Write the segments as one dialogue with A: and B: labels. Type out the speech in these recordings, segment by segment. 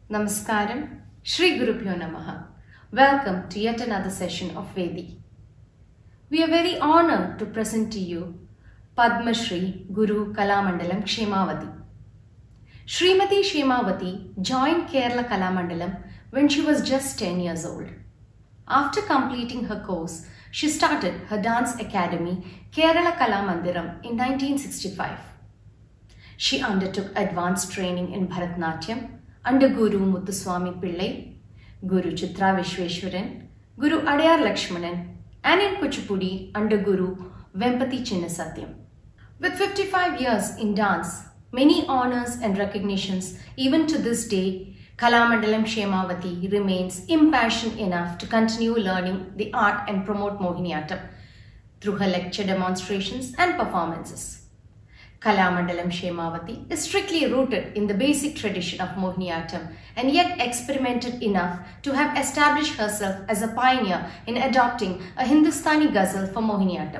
A: Namaskaram, Sri Gurupyo Namaha. Welcome to yet another session of Vedi. We are very honored to present to you Padma Shri Guru Kalamandalam Kshemavati. Srimati Shemavati joined Kerala Kalamandalam when she was just 10 years old. After completing her course, she started her dance academy Kerala Kalamandiram in 1965. She undertook advanced training in Bharatnatyam under Guru Muthuswami Pillai, Guru Chitra Vishweshwaran, Guru Adayar Lakshmanan, and in Kuchipudi under Guru Vempati Chinnasatyam. With 55 years in dance, many honors and recognitions, even to this day, Kalamandalam Shemavati remains impassioned enough to continue learning the art and promote Mohiniyattam through her lecture demonstrations and performances. Kalamandalam Shemavati is strictly rooted in the basic tradition of Mohiniyattam and yet experimented enough to have established herself as a pioneer in adopting a Hindustani ghazal for Mohiniyattam.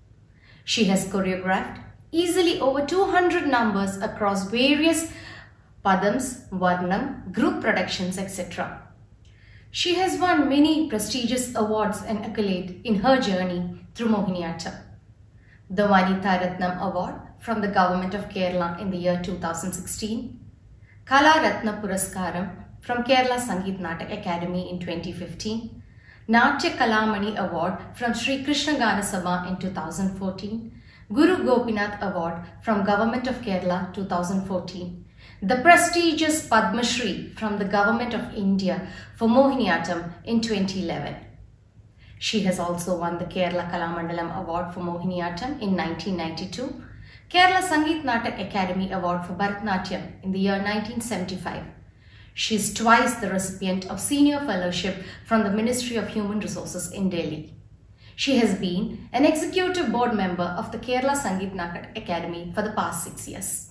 A: She has choreographed easily over 200 numbers across various padams, varnam, group productions, etc. She has won many prestigious awards and accolades in her journey through Mohiniyattam. The Vanita Ratnam Award from the Government of Kerala in the year 2016, Kala Ratna Puraskaram from Kerala Sangeet Natak Academy in 2015, Natya Kalamani Award from Sri Krishna Gana Sabha in 2014, Guru Gopinath Award from Government of Kerala 2014, the prestigious Padma Shri from the Government of India for Mohiniyattam in 2011. She has also won the Kerala Kalamandalam Award for Mohiniyattam in 1992, Kerala Sangeet Natak Academy Award for Bharatnatyam in the year 1975. She is twice the recipient of Senior Fellowship from the Ministry of Human Resources in Delhi. She has been an executive board member of the Kerala Sangeet Natak Academy for the past six years.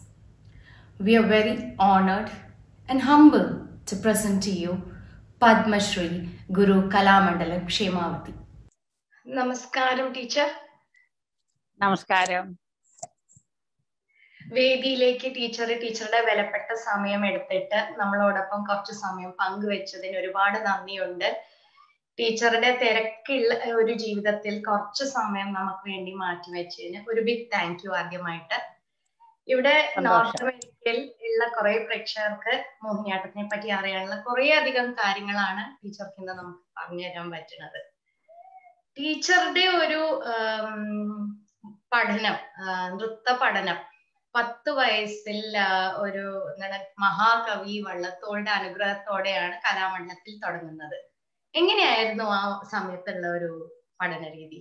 A: We are very honored and humble to present to you Padma Shri Guru Kalamandalam Kshemavati. നമസ്കാരം teacher
B: നമസ്കാരം
A: വേദിയിലേക്ക് teacher ടീച്ചറുടെ വിലപ്പെട്ട സമയം എടുത്തിട്ട് നമ്മളോടൊപ്പം കുറച്ച് സമയം പങ്കുവെച്ചതിന് ഒരുപാട് നന്ദിയുണ്ട് ടീച്ചറുടെ തിരക്കുള്ള ഒരു ജീവിതത്തിൽ കുറച്ച് സമയം നമുക്ക് വേണ്ടി മാറ്റിവെച്ചതിന് ഒരു ബിഗ് താങ്ക് യു ആദ്യമായിട്ട് ഇവിടെ നോർത്ത് അമേരിക്കയിൽ ഉള്ള കുറെ പ്രേക്ഷകർക്ക് മോഹിനിയാട്ടത്തിനെ പറ്റി അറിയാനുള്ള കുറെ അധികം കാര്യങ്ങളാണ് ടീച്ചർക്ക് ഇന്ന് നമുക്ക് പറഞ്ഞു തരാൻ പറ്റുന്നത് ടീച്ചറുടെ ഒരു പഠനം നൃത്ത പഠനം പത്ത് വയസ്സിൽ ഒരു എന്താണ് മഹാകവി വള്ളത്തോളുടെ അനുഗ്രഹത്തോടെയാണ് കലാമണ്ഡലത്തിൽ തുടങ്ങുന്നത് എങ്ങനെയായിരുന്നു ആ സമയത്തുള്ള ഒരു പഠന രീതി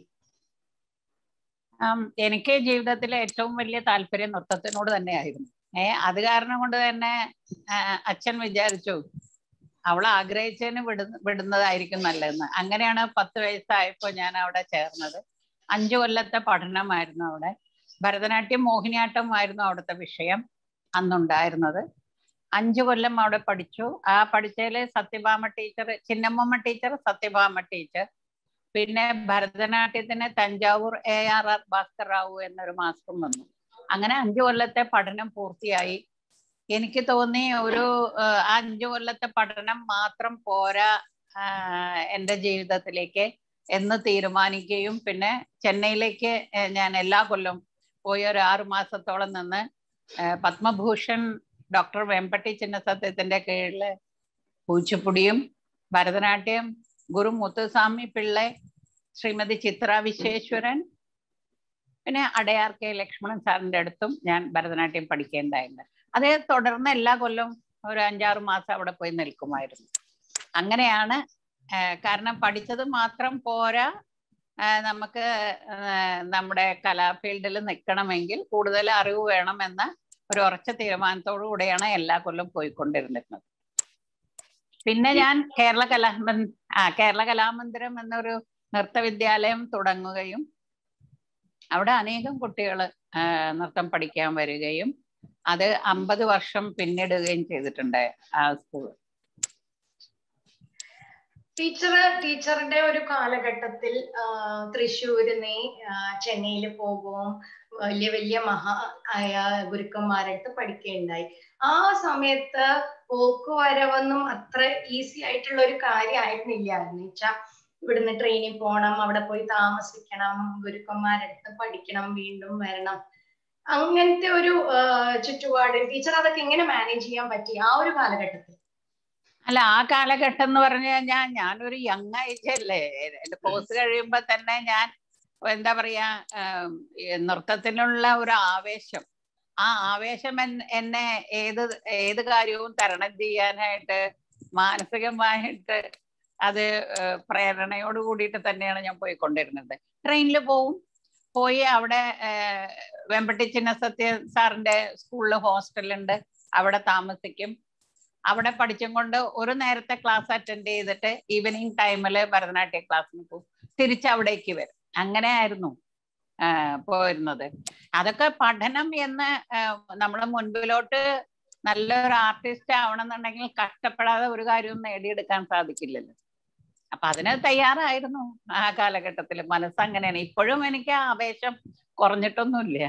B: എനിക്ക് ജീവിതത്തിലെ ഏറ്റവും വലിയ താല്പര്യം നൃത്തത്തിനോട് തന്നെയായിരുന്നു ഏ അത് കാരണം കൊണ്ട് തന്നെ അച്ഛൻ വിചാരിച്ചു അവൾ ആഗ്രഹിച്ചതിന് വിടുന്ന വിടുന്നതായിരിക്കും നല്ലതെന്ന് അങ്ങനെയാണ് പത്ത് വയസ്സായപ്പോ ഞാൻ അവിടെ ചേർന്നത് അഞ്ചു കൊല്ലത്തെ പഠനമായിരുന്നു അവിടെ ഭരതനാട്യം മോഹിനിയാട്ടം ആയിരുന്നു അവിടുത്തെ വിഷയം അന്നുണ്ടായിരുന്നത് അഞ്ചു കൊല്ലം അവിടെ പഠിച്ചു ആ പഠിച്ചതില് Sathyabhama teacher Chinnamma teacher Sathyabhama teacher പിന്നെ ഭരതനാട്യത്തിന് Thanjavur A R R Bhaskar Rao എന്നൊരു മാസ്റ്ററും വന്നു അങ്ങനെ അഞ്ചു കൊല്ലത്തെ പഠനം പൂർത്തിയായി എനിക്ക് തോന്നി ഒരു അഞ്ചു കൊല്ലത്തെ പഠനം മാത്രം പോരാ എൻ്റെ ജീവിതത്തിലേക്ക് എന്ന് തീരുമാനിക്കുകയും പിന്നെ ചെന്നൈയിലേക്ക് ഞാൻ എല്ലാ കൊല്ലം പോയി ഒരു ആറു മാസത്തോളം നിന്ന് പത്മഭൂഷൺ ഡോക്ടർ വെമ്പട്ടി ചിന്നസത്യത്തിന്റെ കീഴിൽ പൂച്ചപ്പുടിയും ഭരതനാട്യം ഗുരു മുത്തുസ്വാമി പിള്ളെ ശ്രീമതി ചിത്ര വിശ്വേശ്വരൻ പിന്നെ അടയാർ കെ ലക്ഷ്മണൻ സാറിന്റെ അടുത്തും ഞാൻ ഭരതനാട്യം പഠിക്കേണ്ടായിരുന്നു അതേ തുടർന്ന് എല്ലാ കൊല്ലവും ഒരു അഞ്ചാറ് മാസം അവിടെ പോയി നിൽക്കുമായിരുന്നു അങ്ങനെയാണ് കാരണം പഠിച്ചത് മാത്രം പോരാ നമുക്ക് നമ്മുടെ കലാ ഫീൽഡിൽ നിൽക്കണമെങ്കിൽ കൂടുതൽ അറിവ് വേണമെന്ന ഒരു ഉറച്ച തീരുമാനത്തോടു കൂടെയാണ് എല്ലാ കൊല്ലം പോയിക്കൊണ്ടിരുന്നിരുന്നത് പിന്നെ ഞാൻ കേരള കലാമ ആ കേരള കലാമന്ദിരം എന്നൊരു നൃത്തവിദ്യാലയം തുടങ്ങുകയും അവിടെ അനേകം കുട്ടികൾ നൃത്തം പഠിക്കാൻ വരികയും അത് അമ്പത് വർഷം പിന്നിടുകയും ചെയ്തിട്ടുണ്ട് ആ സ്കൂൾ
A: ടീച്ചർ ടീച്ചറുടെ ഒരു കാലഘട്ടത്തിൽ തൃശ്ശൂരിൽ നിന്ന് ചെന്നൈയിൽ പോകും വലിയ വലിയ മഹാ ആയ ഗുരുക്കന്മാരടുത്ത് പഠിക്കുകയുണ്ടായി ആ സമയത്ത് പോക്കുവരവൊന്നും അത്ര ഈസി ആയിട്ടുള്ള ഒരു കാര്യമായിരുന്നില്ല എന്ന് വെച്ചാൽ ഇവിടുന്ന് ട്രെയിനിൽ പോകണം അവിടെ പോയി താമസിക്കണം ഗുരുക്കന്മാരടുത്ത് പഠിക്കണം വീണ്ടും വരണം അങ്ങനത്തെ ഒരു ചുറ്റുപാട് ടീച്ചർ അതൊക്കെ എങ്ങനെ മാനേജ് ചെയ്യാൻ പറ്റി ആ ഒരു കാലഘട്ടത്തിൽ
B: അല്ല ആ കാലഘട്ടം എന്ന് പറഞ്ഞു കഴിഞ്ഞാൽ ഞാനൊരു യങ് ഏജ് അല്ലേ എന്റെ കോഴ്സ് കഴിയുമ്പോ തന്നെ ഞാൻ എന്താ പറയാ നൃത്തത്തിനുള്ള ഒരു ആവേശം ആ ആവേശം എന്നെ ഏത് ഏത് കാര്യവും തരണം ചെയ്യാനായിട്ട് മാനസികമായിട്ട് അത് പ്രേരണയോട് കൂടിയിട്ട് തന്നെയാണ് ഞാൻ പോയിക്കൊണ്ടിരുന്നത് ട്രെയിനിൽ പോവും പോയി അവിടെ വെമ്പട്ടി ചിന്നസത്യ സാറിന്റെ സ്കൂളിൽ ഹോസ്റ്റലുണ്ട് അവിടെ താമസിക്കും അവിടെ പഠിച്ചും കൊണ്ട് ഒരു നേരത്തെ ക്ലാസ് അറ്റൻഡ് ചെയ്തിട്ട് ഈവനിങ് ടൈമിൽ ഭരതനാട്യ ക്ലാസ്സിന് പോകും തിരിച്ച് അവിടേക്ക് വരും അങ്ങനെയായിരുന്നു പോയിരുന്നത് അതൊക്കെ പഠനം എന്ന് നമ്മൾ മുൻപിലോട്ട് നല്ലൊരു ആർട്ടിസ്റ്റ് ആവണമെന്നുണ്ടെങ്കിൽ കഷ്ടപ്പെടാതെ ഒരു കാര്യവും നേടിയെടുക്കാൻ സാധിക്കില്ലല്ലോ അപ്പൊ അതിന് തയ്യാറായിരുന്നു ആ കാലഘട്ടത്തിൽ മനസ്സ് അങ്ങനെയാണ് ഇപ്പോഴും എനിക്ക് ആവേശം കുറഞ്ഞിട്ടൊന്നുമില്ല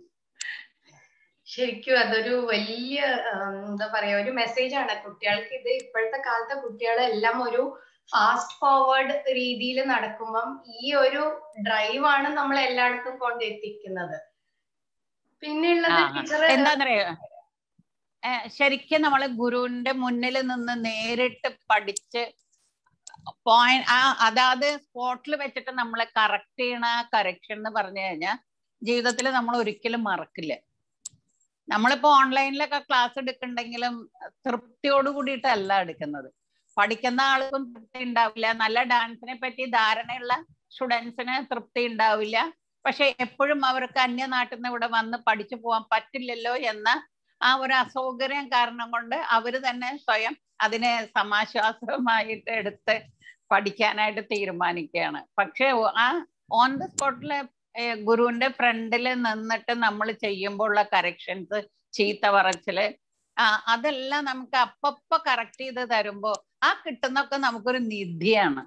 A: ശരിക്കും അതൊരു വലിയ എന്താ പറയാ ഒരു മെസ്സേജ് ആണ് കുട്ടികൾക്ക് ഇത് ഇപ്പോഴത്തെ കാലത്തെ കുട്ടികളെല്ലാം ഒരു ഫാസ്റ്റ് ഫോർവേഡ് രീതിയിൽ നടക്കുമ്പം ഈ ഒരു ഡ്രൈവാണ് നമ്മൾ എല്ലായിടത്തും കൊണ്ടെത്തിക്കുന്നത് പിന്നെയുള്ളത് ടീച്ചർ
B: എന്താന്നറിയോ ശരിക്കും നമ്മൾ ഗുരുവിന്റെ മുന്നിൽ നിന്ന് നേരിട്ട് പഠിച്ച് പോയിന്റ് ആ അതാത് സ്പോട്ടിൽ വെച്ചിട്ട് നമ്മളെ കറക്റ്റ് ചെയ്യണ കറക്ഷൻ എന്ന് പറഞ്ഞു കഴിഞ്ഞാൽ ജീവിതത്തിൽ നമ്മൾ ഒരിക്കലും മറക്കില്ല നമ്മളിപ്പോ ഓൺലൈനിലൊക്കെ ക്ലാസ് എടുക്കണ്ടെങ്കിലും തൃപ്തിയോട് കൂടിയിട്ടല്ല എടുക്കുന്നത് പഠിക്കുന്ന ആൾക്കും തൃപ്തി ഉണ്ടാവില്ല നല്ല ഡാൻസിനെ പറ്റി ധാരണയുള്ള സ്റ്റുഡൻസിന് തൃപ്തി ഉണ്ടാവില്ല പക്ഷെ എപ്പോഴും അവർക്ക് അന്യനാട്ടിൽ നിന്ന് ഇവിടെ വന്ന് പഠിച്ചു പോകാൻ പറ്റില്ലല്ലോ എന്ന ആ ഒരു അസൗകര്യം കാരണം കൊണ്ട് അവര് തന്നെ സ്വയം അതിനെ സമാശ്വാസമായിട്ട് എടുത്ത് പഠിക്കാനായിട്ട് തീരുമാനിക്കുകയാണ് പക്ഷെ ആ ഓൺ ദ സ്പോട്ടില് ഗുരുവിന്റെ ഫ്രണ്ടിൽ നിന്നിട്ട് നമ്മൾ ചെയ്യുമ്പോൾ ഉള്ള കറക്ഷൻസ് ചീത്ത പറച്ചില് ആ അതെല്ലാം നമുക്ക് അപ്പപ്പ കറക്റ്റ് ചെയ്ത് തരുമ്പോ ആ കിട്ടുന്നൊക്കെ നമുക്കൊരു നിധിയാണ്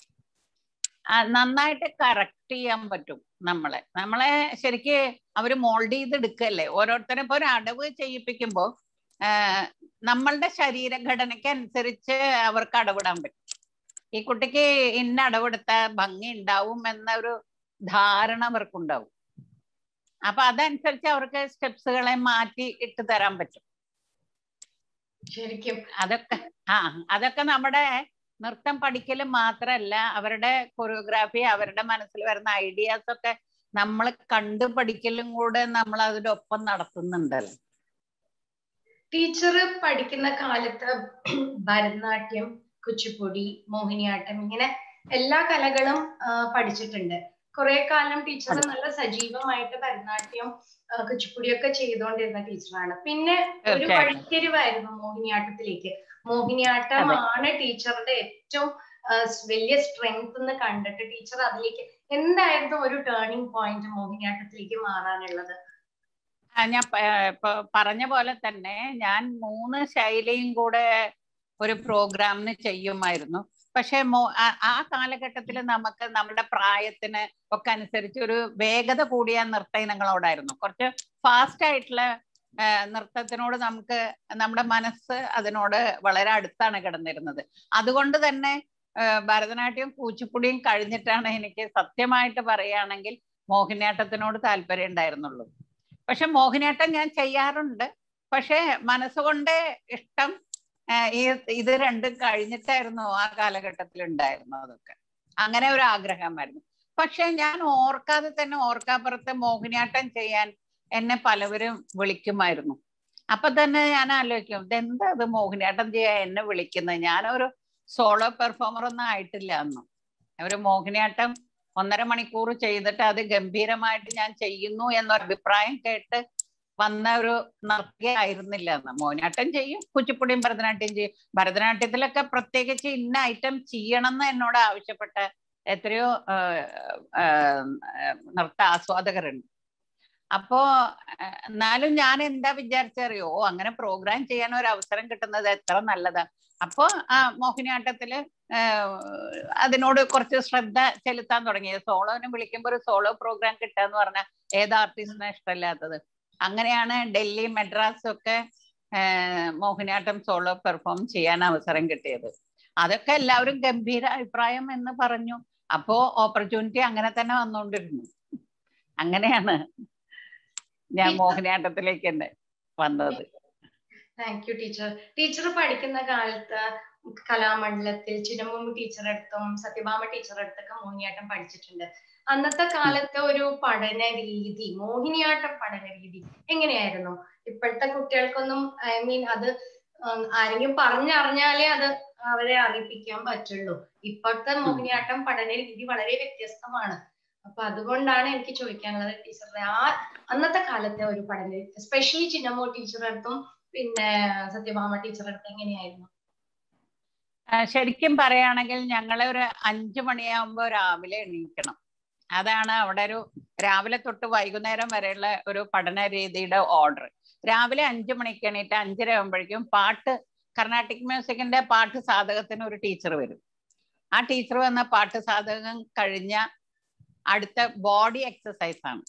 B: നന്നായിട്ട് കറക്റ്റ് ചെയ്യാൻ പറ്റും നമ്മളെ നമ്മളെ ശരിക്ക് അവര് മോൾഡ് ചെയ്ത് എടുക്കല്ലേ ഓരോരുത്തരും ഇപ്പൊ ഒരു അടവ് ചെയ്യിപ്പിക്കുമ്പോ നമ്മളുടെ ശരീരഘടനയ്ക്ക് അനുസരിച്ച് അവർക്ക് അടവിടാൻ പറ്റും ഈ കുട്ടിക്ക് ഇന്ന അടവെടുത്ത ഭംഗി ഉണ്ടാവും എന്നൊരു ധാരണ അവർക്കുണ്ടാവും അപ്പൊ അതനുസരിച്ച് അവർക്ക് സ്റ്റെപ്സുകളെ മാറ്റി ഇട്ട് തരാൻ പറ്റും
A: ശരിക്കും
B: അതൊക്കെ ആ അതൊക്കെ നമ്മുടെ നൃത്തം പഠിക്കൽ മാത്രല്ല അവരുടെ കൊറിയോഗ്രാഫി അവരുടെ മനസ്സിൽ വരുന്ന ഐഡിയാസ് ഒക്കെ നമ്മൾ കണ്ടു പഠിക്കലും കൂടെ നമ്മൾ അതിന്റെ ഒപ്പം നടത്തുന്നുണ്ടല്ലോ
A: ടീച്ചർ പഠിക്കുന്ന കാലത്ത് ഭരതനാട്യം കുച്ചിപ്പുടി മോഹിനിയാട്ടം ഇങ്ങനെ എല്ലാ കലകളും പഠിച്ചിട്ടുണ്ട് കുറെ കാലം ടീച്ചർ നല്ല സജീവമായിട്ട് ഭരതനാട്യം കുച്ചിപ്പുടിയൊക്കെ ചെയ്തുകൊണ്ടിരുന്ന ടീച്ചറാണ് പിന്നെ ഒരു വഴിത്തിരിവായിരുന്നു മോഹിനിയാട്ടത്തിലേക്ക് മോഹിനിയാട്ടമാണ് ടീച്ചറുടെ ഏറ്റവും വലിയ സ്ട്രെങ്ത് എന്ന് കണ്ടിട്ട് ടീച്ചർ അതിലേക്ക് എന്തായിരുന്നു ഒരു ടേണിംഗ് പോയിന്റ് മോഹിനിയാട്ടത്തിലേക്ക് മാറാനുള്ളത്
B: ഞാൻ പറഞ്ഞ പോലെ തന്നെ ഞാൻ മൂന്ന് ശൈലിയും കൂടെ ഒരു പ്രോഗ്രാമിന് ചെയ്യുമായിരുന്നു പക്ഷെ ആ കാലഘട്ടത്തിൽ നമുക്ക് നമ്മുടെ പ്രായത്തിന് ഒക്കെ അനുസരിച്ച് ഒരു വേഗത കൂടിയ നൃത്ത ഇനങ്ങളോടായിരുന്നു കുറച്ച് ഫാസ്റ്റ് ആയിട്ടുള്ള നൃത്തത്തിനോട് നമുക്ക് നമ്മുടെ മനസ്സ് അതിനോട് വളരെ അടുത്താണ് കിടന്നിരുന്നത് അതുകൊണ്ട് തന്നെ ഭരതനാട്യം കൂച്ചിപ്പുടിയും കഴിഞ്ഞിട്ടാണ് എനിക്ക് സത്യമായിട്ട് പറയുകയാണെങ്കിൽ മോഹിനിയാട്ടത്തിനോട് താല്പര്യം ഉണ്ടായിരുന്നുള്ളൂ പക്ഷെ മോഹിനിയാട്ടം ഞാൻ ചെയ്യാറുണ്ട് പക്ഷെ മനസ്സുകൊണ്ട് ഇഷ്ടം ഈ ഇത് രണ്ടും കഴിഞ്ഞിട്ടായിരുന്നു ആ കാലഘട്ടത്തിൽ ഉണ്ടായിരുന്നു അതൊക്കെ അങ്ങനെ ഒരു ആഗ്രഹമായിരുന്നു പക്ഷെ ഞാൻ ഓർക്കാതെ തന്നെ ഓർക്കാപ്പുറത്ത് മോഹിനിയാട്ടം ചെയ്യാൻ എന്നെ പലവരും വിളിക്കുമായിരുന്നു അപ്പൊ തന്നെ ഞാൻ ആലോചിക്കും ഇതെന്താ ഇത് മോഹിനിയാട്ടം ചെയ്യാൻ എന്നെ വിളിക്കുന്നത് ഞാനൊരു സോളോ പെർഫോമർ ഒന്നും ആയിട്ടില്ല അന്ന് ഒരു മോഹിനിയാട്ടം ഒന്നര മണിക്കൂർ ചെയ്തിട്ട് അത് ഗംഭീരമായിട്ട് ഞാൻ ചെയ്യുന്നു എന്നൊരു അഭിപ്രായം കേട്ട് വന്ന ഒരു നർത്തക ആയിരുന്നില്ല എന്ന് മോഹിനിയാട്ടം ചെയ്യും കുച്ചിപ്പുടിയും ഭരതനാട്യം ചെയ്യും ഭരതനാട്യത്തിലൊക്കെ പ്രത്യേകിച്ച് ഇന്ന ഐറ്റം ചെയ്യണം എന്ന് എന്നോട് ആവശ്യപ്പെട്ട എത്രയോ നൃത്ത ആസ്വാദകരുണ്ട് അപ്പോ എന്നാലും ഞാൻ എന്താ വിചാരിച്ചറിയോ അങ്ങനെ പ്രോഗ്രാം ചെയ്യാൻ ഒരു അവസരം കിട്ടുന്നത് എത്ര നല്ലതാ അപ്പോ ആ മോഹിനിയാട്ടത്തില് ആഹ് അതിനോട് കുറച്ച് ശ്രദ്ധ ചെലുത്താൻ തുടങ്ങി സോളോനെ വിളിക്കുമ്പോൾ ഒരു സോളോ പ്രോഗ്രാം കിട്ടാന്ന് പറഞ്ഞാൽ ഏത് ആർട്ടിസ്റ്റിനെ ഇഷ്ടമില്ലാത്തത് അങ്ങനെയാണ് ഡൽഹി മദ്രാസ് ഒക്കെ ആഹ് മോഹിനിയാട്ടം സോളോ പെർഫോം ചെയ്യാൻ അവസരം കിട്ടിയത് അതൊക്കെ എല്ലാവരും ഗംഭീര അഭിപ്രായം എന്ന് പറഞ്ഞു അപ്പോ ഓപ്പർച്യൂണിറ്റി അങ്ങനെ തന്നെ വന്നുകൊണ്ടിരുന്നു അങ്ങനെയാണ് ഞാൻ മോഹിനിയാട്ടത്തിലേക്ക് തന്നെ വന്നത്
A: താങ്ക് യു ടീച്ചർ ടീച്ചർ പഠിക്കുന്ന കാലത്ത് കലാമണ്ഡലത്തിൽ ചിന്നമ്മ ടീച്ചറുടെ അടുത്തും സത്യഭാമ ടീച്ചറുടെ അടുത്തൊക്കെ മോഹിനിയാട്ടം പഠിച്ചിട്ടുണ്ട് അന്നത്തെ കാലത്തെ ഒരു പഠന രീതി മോഹിനിയാട്ടം പഠന രീതി എങ്ങനെയായിരുന്നു ഇപ്പോഴത്തെ കുട്ടികൾക്കൊന്നും ഐ മീൻ അത് ഉം, ആരെങ്കിലും പറഞ്ഞറിഞ്ഞാലേ അത് അവരെ അറിയിപ്പിക്കാൻ പറ്റുള്ളൂ ഇപ്പോഴത്തെ മോഹിനിയാട്ടം പഠന രീതി വളരെ വ്യത്യസ്തമാണ് അപ്പൊ അതുകൊണ്ടാണ് എനിക്ക് ചോദിക്കാനുള്ളത് ടീച്ചറുടെ ആ അന്നത്തെ കാലത്തെ ഒരു പഠന എസ്പെഷ്യലി ചിന്നമ്മോ ടീച്ചറുടെ അടുത്തും പിന്നെ സത്യഭാമ ടീച്ചറുടെ അടുത്ത് എങ്ങനെയായിരുന്നു
B: ആ, ശരിക്കും പറയുകയാണെങ്കിൽ ഞങ്ങളെ ഒരു അഞ്ചു മണിയാകുമ്പോൾ രാവിലെ എണീക്കണം അതാണ് അവിടെ ഒരു രാവിലെ തൊട്ട് വൈകുന്നേരം വരെയുള്ള ഒരു പഠന രീതിയുടെ ഓർഡർ രാവിലെ അഞ്ചു മണിക്ക് എണീറ്റ് അഞ്ചര ആകുമ്പോഴേക്കും പാട്ട് കർണാട്ടിക് മ്യൂസിക്കിന്റെ പാട്ട് സാധകത്തിന് ഒരു ടീച്ചർ വരും ആ ടീച്ചർ വന്ന പാട്ട് സാധകം കഴിഞ്ഞ അടുത്ത ബോഡി എക്സസൈസ് ആണ്